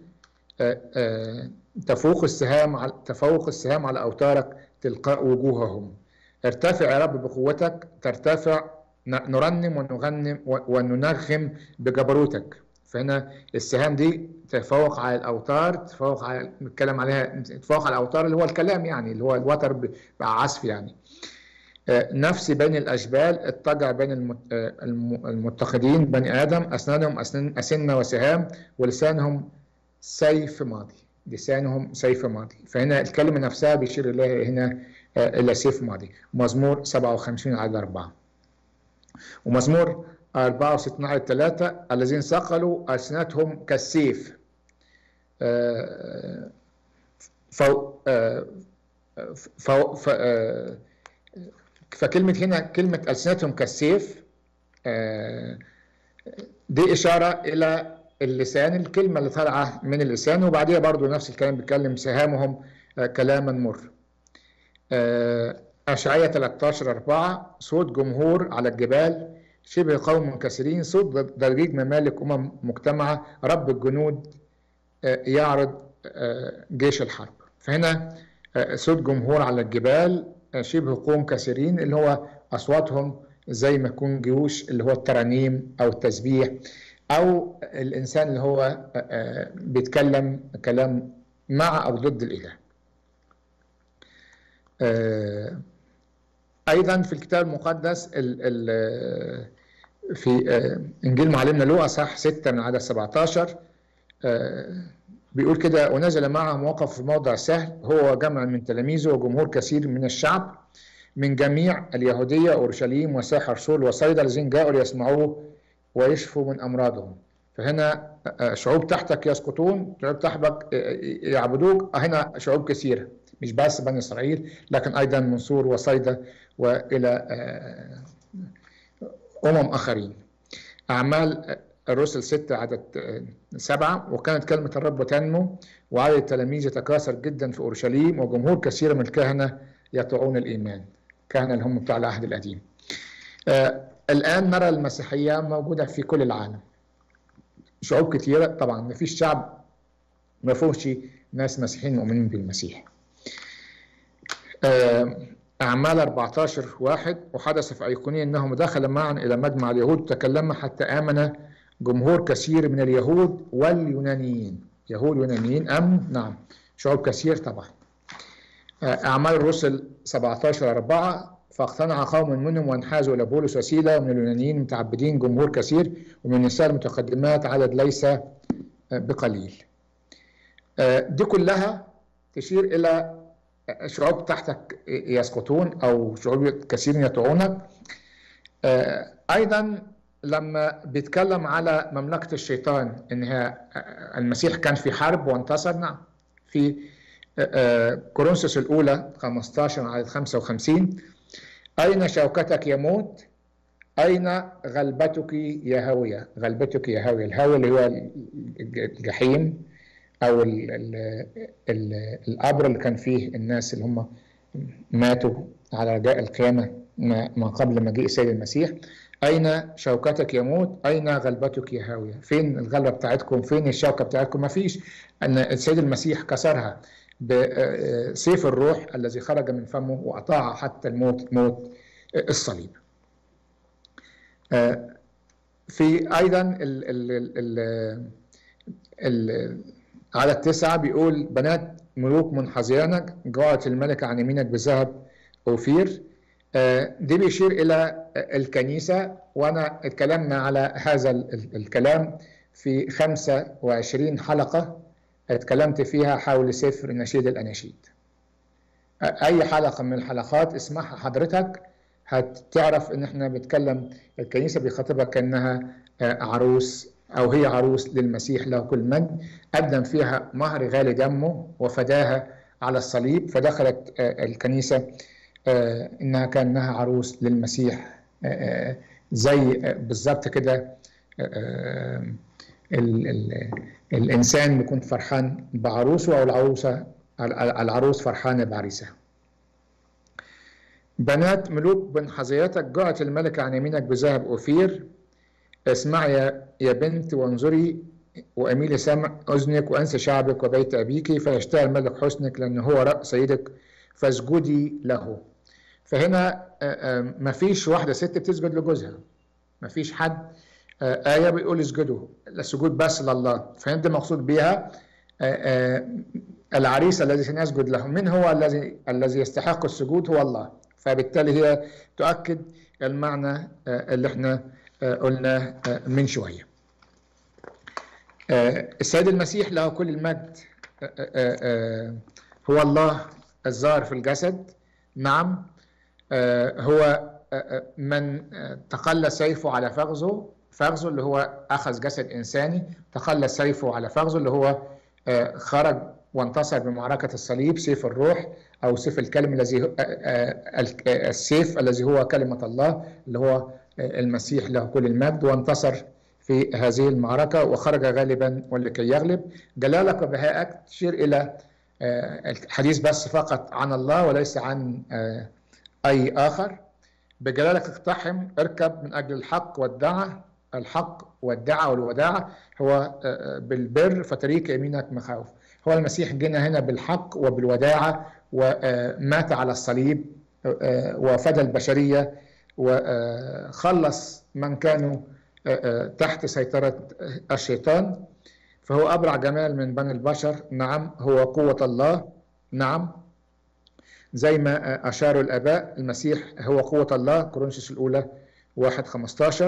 تفوق السهام على تفوق السهام على اوتارك تلقاء وجوههم ارتفع يا رب بقوتك ترتفع نرنم ونغنم وننغم بجبروتك فهنا السهام دي تفوق على الاوتار تفوق على نتكلم عليها تفوق على الاوتار اللي هو الكلام يعني اللي هو الوتر بقى عزف يعني نفسي بين الأشبال اضطجع بين المتخذين بني آدم أسنانهم أسنان أسنة وسهام ولسانهم سيف ماضي لسانهم سيف ماضي فهنا الكلمة نفسها بيشير إليها هنا إلى سيف ماضي مزمور 57 على 4 ومزمور 64 على 3 الذين صقلوا ألسنتهم كالسيف فوق فوق فكلمة هنا كلمة ألسنتهم كالسيف دي إشارة إلى اللسان الكلمة اللي طالعة من اللسان وبعديها برضو نفس الكلام بيتكلم سهامهم كلاما مر أشعية 13 4 صوت جمهور على الجبال شبه قوم منكسرين صوت ضجيج ممالك أمم مجتمعة رب الجنود يعرض جيش الحرب فهنا صوت جمهور على الجبال شبه قوم كثيرين اللي هو اصواتهم زي ما يكون جيوش اللي هو الترانيم او التسبيح او الانسان اللي هو بيتكلم كلام مع او ضد الاله. ايضا في الكتاب المقدس ال ال في انجيل معلمنا لوقا صح 6 من عدد 17 بيقول كده ونزل معهم وقف في موضع سهل هو جمع من تلاميذه وجمهور كثير من الشعب من جميع اليهودية أورشليم وساحر سول وصيدا الذين جاءوا ليسمعوه ويشفوا من أمراضهم فهنا شعوب تحتك يسقطون شعوب تحتك يعبدوك هنا شعوب كثيرة مش بس بني إسرائيل لكن أيضا منصور وصيدا وإلى أمم آخرين أعمال الرسل ستة عدد سبعة وكانت كلمة الرب تنمو وعدد التلاميذ يتكاثر جدا في أورشليم وجمهور كثير من الكهنة يطيعون الإيمان كهنة اللي هم بتوع العهد القديم آه الآن نرى المسيحية موجودة في كل العالم شعوب كثيرة طبعا ما فيش شعب ما فيهوش ناس مسيحيين مؤمنين بالمسيح آه أعمال 14 واحد وحدث في أيقونية أنهم دخل معا إلى مجمع اليهود وتكلم حتى آمن جمهور كثير من اليهود واليونانيين يهود يونانيين أم نعم شعوب كثير طبعا أعمال الرسل 17 4 فاقتنع قوم منهم وانحازوا إلى بولس وسيلة ومن اليونانيين متعبدين جمهور كثير ومن النساء المتقدمات عدد ليس بقليل دي كلها تشير إلى شعوب تحتك يسقطون أو شعوب كثير يطيعونك أيضا لما بيتكلم على مملكة الشيطان إنها المسيح كان في حرب وانتصر نعم في كورنثوس الأولى 15 عدد 55 أين شوكتك يموت أين غلبتك يا هاوية غلبتك يا هاوية الهاوية اللي هو الجحيم أو ال ال ال القبر اللي كان فيه الناس اللي هم ماتوا على رجاء القيامة ما قبل مجيء السيد المسيح أين شوكتك يموت أين غلبتك يا هاوية فين الغلبة بتاعتكم فين الشوكة بتاعتكم ما فيش أن السيد المسيح كسرها بسيف الروح الذي خرج من فمه وأطاع حتى الموت موت الصليب في أيضا ال ال ال ال على التسعة بيقول بنات ملوك منحزيانك جاءت الملكة عن يمينك بذهب أوفير دي بيشير إلى الكنيسة وأنا اتكلمنا على هذا الكلام في 25 حلقة اتكلمت فيها حول سفر نشيد الأناشيد أي حلقة من الحلقات اسمعها حضرتك هتعرف إن إحنا بنتكلم الكنيسة بيخاطبها كأنها عروس أو هي عروس للمسيح له كل مجد قدم فيها مهر غالي دمه وفداها على الصليب فدخلت الكنيسة إنها كأنها عروس للمسيح زي بالظبط كده الإنسان بيكون فرحان بعروسه أو العروسة العروس فرحانة بعريسها بنات ملوك بن حظياتك جاءت الملكة عن يمينك بذهب أوفير اسمعي يا, يا بنت وانظري وأميلي سمع أذنك وأنسى شعبك وبيت أبيك فيشتهي الملك حسنك لأنه هو رأس سيدك فاسجدي له فهنا ما فيش واحدة ست بتسجد لجوزها ما فيش حد آية بيقول اسجدوا السجود بس لله فهنا ده مقصود بيها العريس الذي سنسجد له من هو الذي الذي يستحق السجود هو الله فبالتالي هي تؤكد المعنى اللي احنا قلناه من شوية السيد المسيح له كل المجد هو الله الظاهر في الجسد نعم هو من تقلى سيفه على فخذه فخذه اللي هو أخذ جسد إنساني تقلى سيفه على فخذه اللي هو خرج وانتصر بمعركة الصليب سيف الروح أو سيف الكلمة الذي السيف الذي هو كلمة الله اللي هو المسيح له كل المجد وانتصر في هذه المعركة وخرج غالبا ولكي يغلب جلالك وبهائك تشير إلى الحديث بس فقط عن الله وليس عن أي آخر بجلالك اقتحم اركب من أجل الحق والدعة الحق والدعة والوداعة هو بالبر فتريك يمينك مخاوف هو المسيح جينا هنا بالحق وبالوداعة ومات على الصليب وفدى البشرية وخلص من كانوا تحت سيطرة الشيطان فهو أبرع جمال من بني البشر نعم هو قوة الله نعم زي ما أشاروا الآباء المسيح هو قوة الله كورنثوس الأولى واحد خمستاشر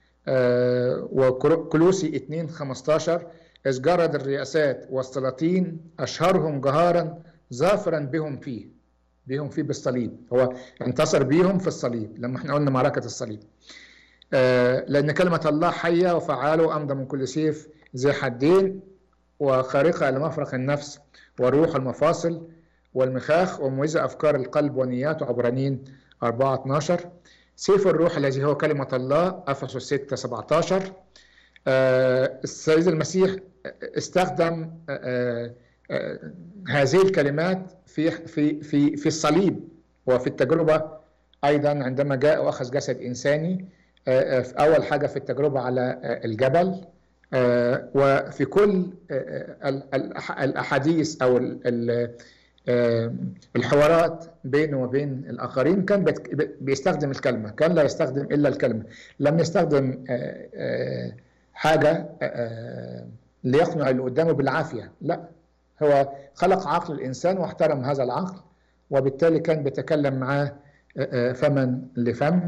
وكلوسي اتنين خمستاشر إذ جرد الرئاسات والسلاطين أشهرهم جهارا ظافرا بهم فيه بهم فيه بالصليب هو انتصر بيهم في الصليب لما احنا قلنا معركة الصليب آه لأن كلمة الله حية وفعالة وأمضى من كل سيف ذي حدين وخارقة لمفرق النفس وروح المفاصل والمخاخ ومميزة أفكار القلب ونياته عبرانيين 4 12 سيف الروح الذي هو كلمة الله أفسس 6 17 آه السيد المسيح استخدم آه آه هذه الكلمات في في في في الصليب وفي التجربة أيضا عندما جاء وأخذ جسد إنساني في أول حاجة في التجربة على الجبل وفي كل الأحاديث أو الحوارات بينه وبين الآخرين كان بيستخدم الكلمة كان لا يستخدم إلا الكلمة لم يستخدم حاجة ليقنع اللي قدامه بالعافية لا هو خلق عقل الإنسان واحترم هذا العقل وبالتالي كان بيتكلم معاه فما لفم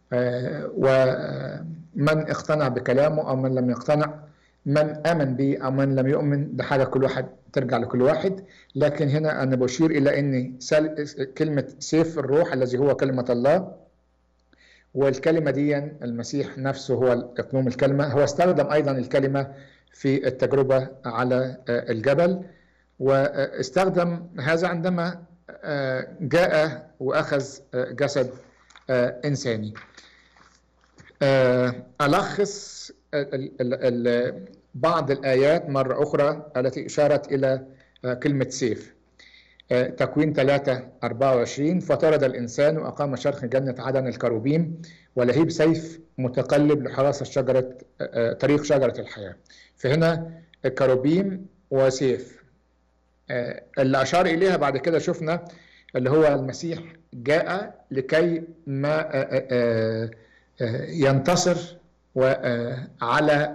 ومن اقتنع بكلامه أو من لم يقتنع من آمن به أو من لم يؤمن ده حاجة كل واحد ترجع لكل واحد لكن هنا أنا بشير إلى أن كلمة سيف الروح الذي هو كلمة الله والكلمة دي المسيح نفسه هو إقنوم الكلمة هو استخدم أيضا الكلمة في التجربة على الجبل واستخدم هذا عندما جاء وأخذ جسد إنساني ألخص بعض الآيات مرة أخرى التي أشارت إلى كلمة سيف تكوين 3 24 فطرد الإنسان وأقام شرخ جنة عدن الكروبيم ولهيب سيف متقلب لحراسة شجرة طريق شجرة الحياة فهنا الكروبيم وسيف اللي أشار إليها بعد كده شفنا اللي هو المسيح جاء لكي ما ينتصر وعلى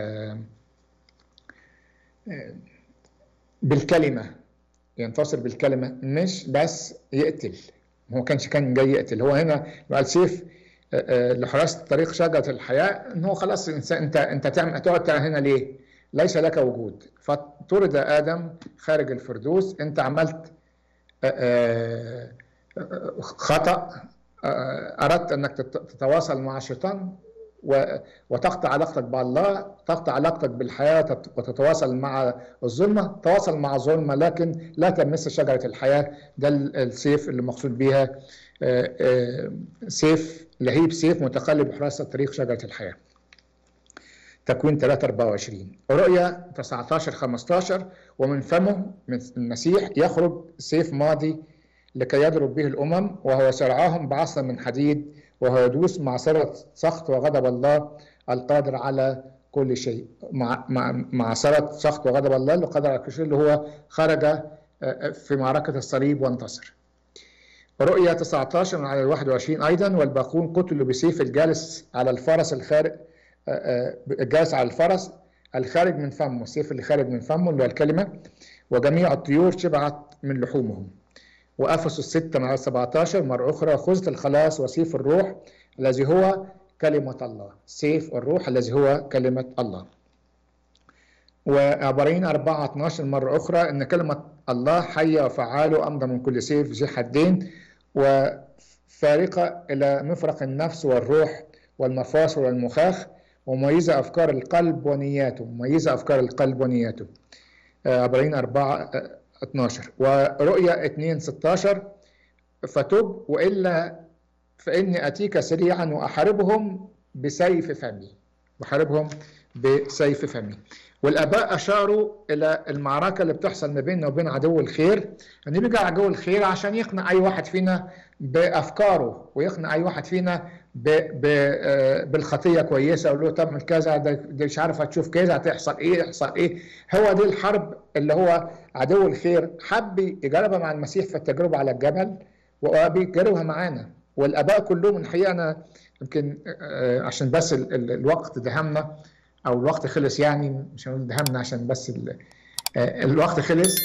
بالكلمة ينتصر بالكلمة مش بس يقتل هو كانش كان جاي يقتل هو هنا قال سيف لحراسة طريق شجرة الحياة ان هو خلاص الانسان انت انت تعمل تقعد هنا ليه؟ ليس لك وجود فطرد ادم خارج الفردوس انت عملت خطأ اردت انك تتواصل مع الشيطان وتقطع علاقتك بالله تقطع علاقتك بالحياة وتتواصل مع الظلمة تواصل مع الظلمة لكن لا تمس شجرة الحياة ده السيف اللي مقصود بيها سيف لهيب سيف متقلب حراسة طريق شجرة الحياة تكوين 3 24 رؤيا 19 15 ومن فمه من المسيح يخرج سيف ماضي لكي يضرب به الأمم وهو سرعاهم بعصا من حديد وهو يدوس معصرة سخط وغضب الله القادر على كل شيء مع معصرة سخط وغضب الله القادر على كل شيء اللي هو خرج في معركة الصليب وانتصر رؤيا 19 من على 21 أيضا والباقون قتلوا بسيف الجالس على الفرس الخارج الجالس على الفرس الخارج من فمه السيف اللي خارج من فمه اللي هو الكلمة وجميع الطيور شبعت من لحومهم وأفسس 6 مع 17 مرة أخرى خذت الخلاص وسيف الروح الذي هو كلمة الله سيف الروح الذي هو كلمة الله وعبرين 4 12 مرة أخرى أن كلمة الله حية وفعالة أمضى من كل سيف ذي حدين وفارقة إلى مفرق النفس والروح والمفاصل والمخاخ ومميزة أفكار القلب ونياته مميزة أفكار القلب ونياته عبرين 4 12 ورؤيا 2 16 فتب والا فاني اتيك سريعا واحاربهم بسيف فمي بحاربهم بسيف فمي والاباء اشاروا الى المعركه اللي بتحصل ما بيننا وبين عدو الخير ان بيجي عدو الخير عشان يقنع اي واحد فينا بافكاره ويقنع اي واحد فينا ب ب بالخطيه كويسه ويقول له تعمل كذا ده مش عارف هتشوف كذا هتحصل ايه يحصل ايه هو دي الحرب اللي هو عدو الخير حب يجربها مع المسيح في التجربه على الجبل وبيجربها معانا والاباء كلهم الحقيقه انا يمكن عشان بس ال ال الوقت دهمنا او الوقت خلص يعني مش هنقول دهمنا عشان بس الوقت خلص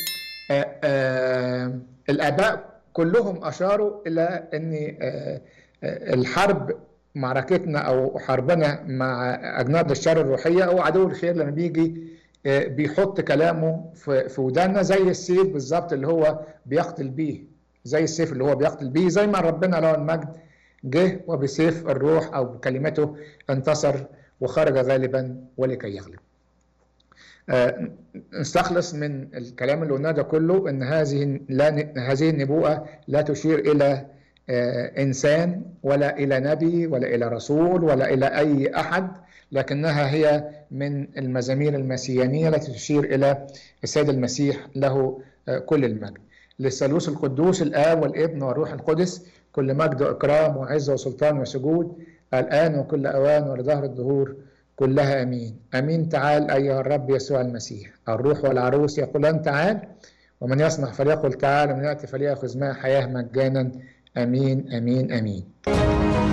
الاباء كلهم اشاروا الى ان الحرب معركتنا او حربنا مع اجناد الشر الروحيه او عدو الخير لما بيجي بيحط كلامه في ودانا زي السيف بالظبط اللي هو بيقتل بيه زي السيف اللي هو بيقتل بيه زي ما ربنا له المجد جه وبسيف الروح او بكلمته انتصر وخرج غالبا ولكي يغلب. نستخلص من الكلام اللي قلناه ده كله ان هذه لا هذه النبوءه لا تشير الى انسان ولا الى نبي ولا الى رسول ولا الى اي احد لكنها هي من المزامير المسيانيه التي تشير الى السيد المسيح له كل المجد. للثالوث القدوس الاب والابن والروح القدس كل مجد واكرام وعزه وسلطان وسجود الان وكل اوان ولظهر الدهور كلها امين. امين تعال ايها الرب يسوع المسيح. الروح والعروس يقولان تعال ومن يسمع فليقل تعال ومن ياتي فليأخذ ماء حياه مجانا امين امين امين.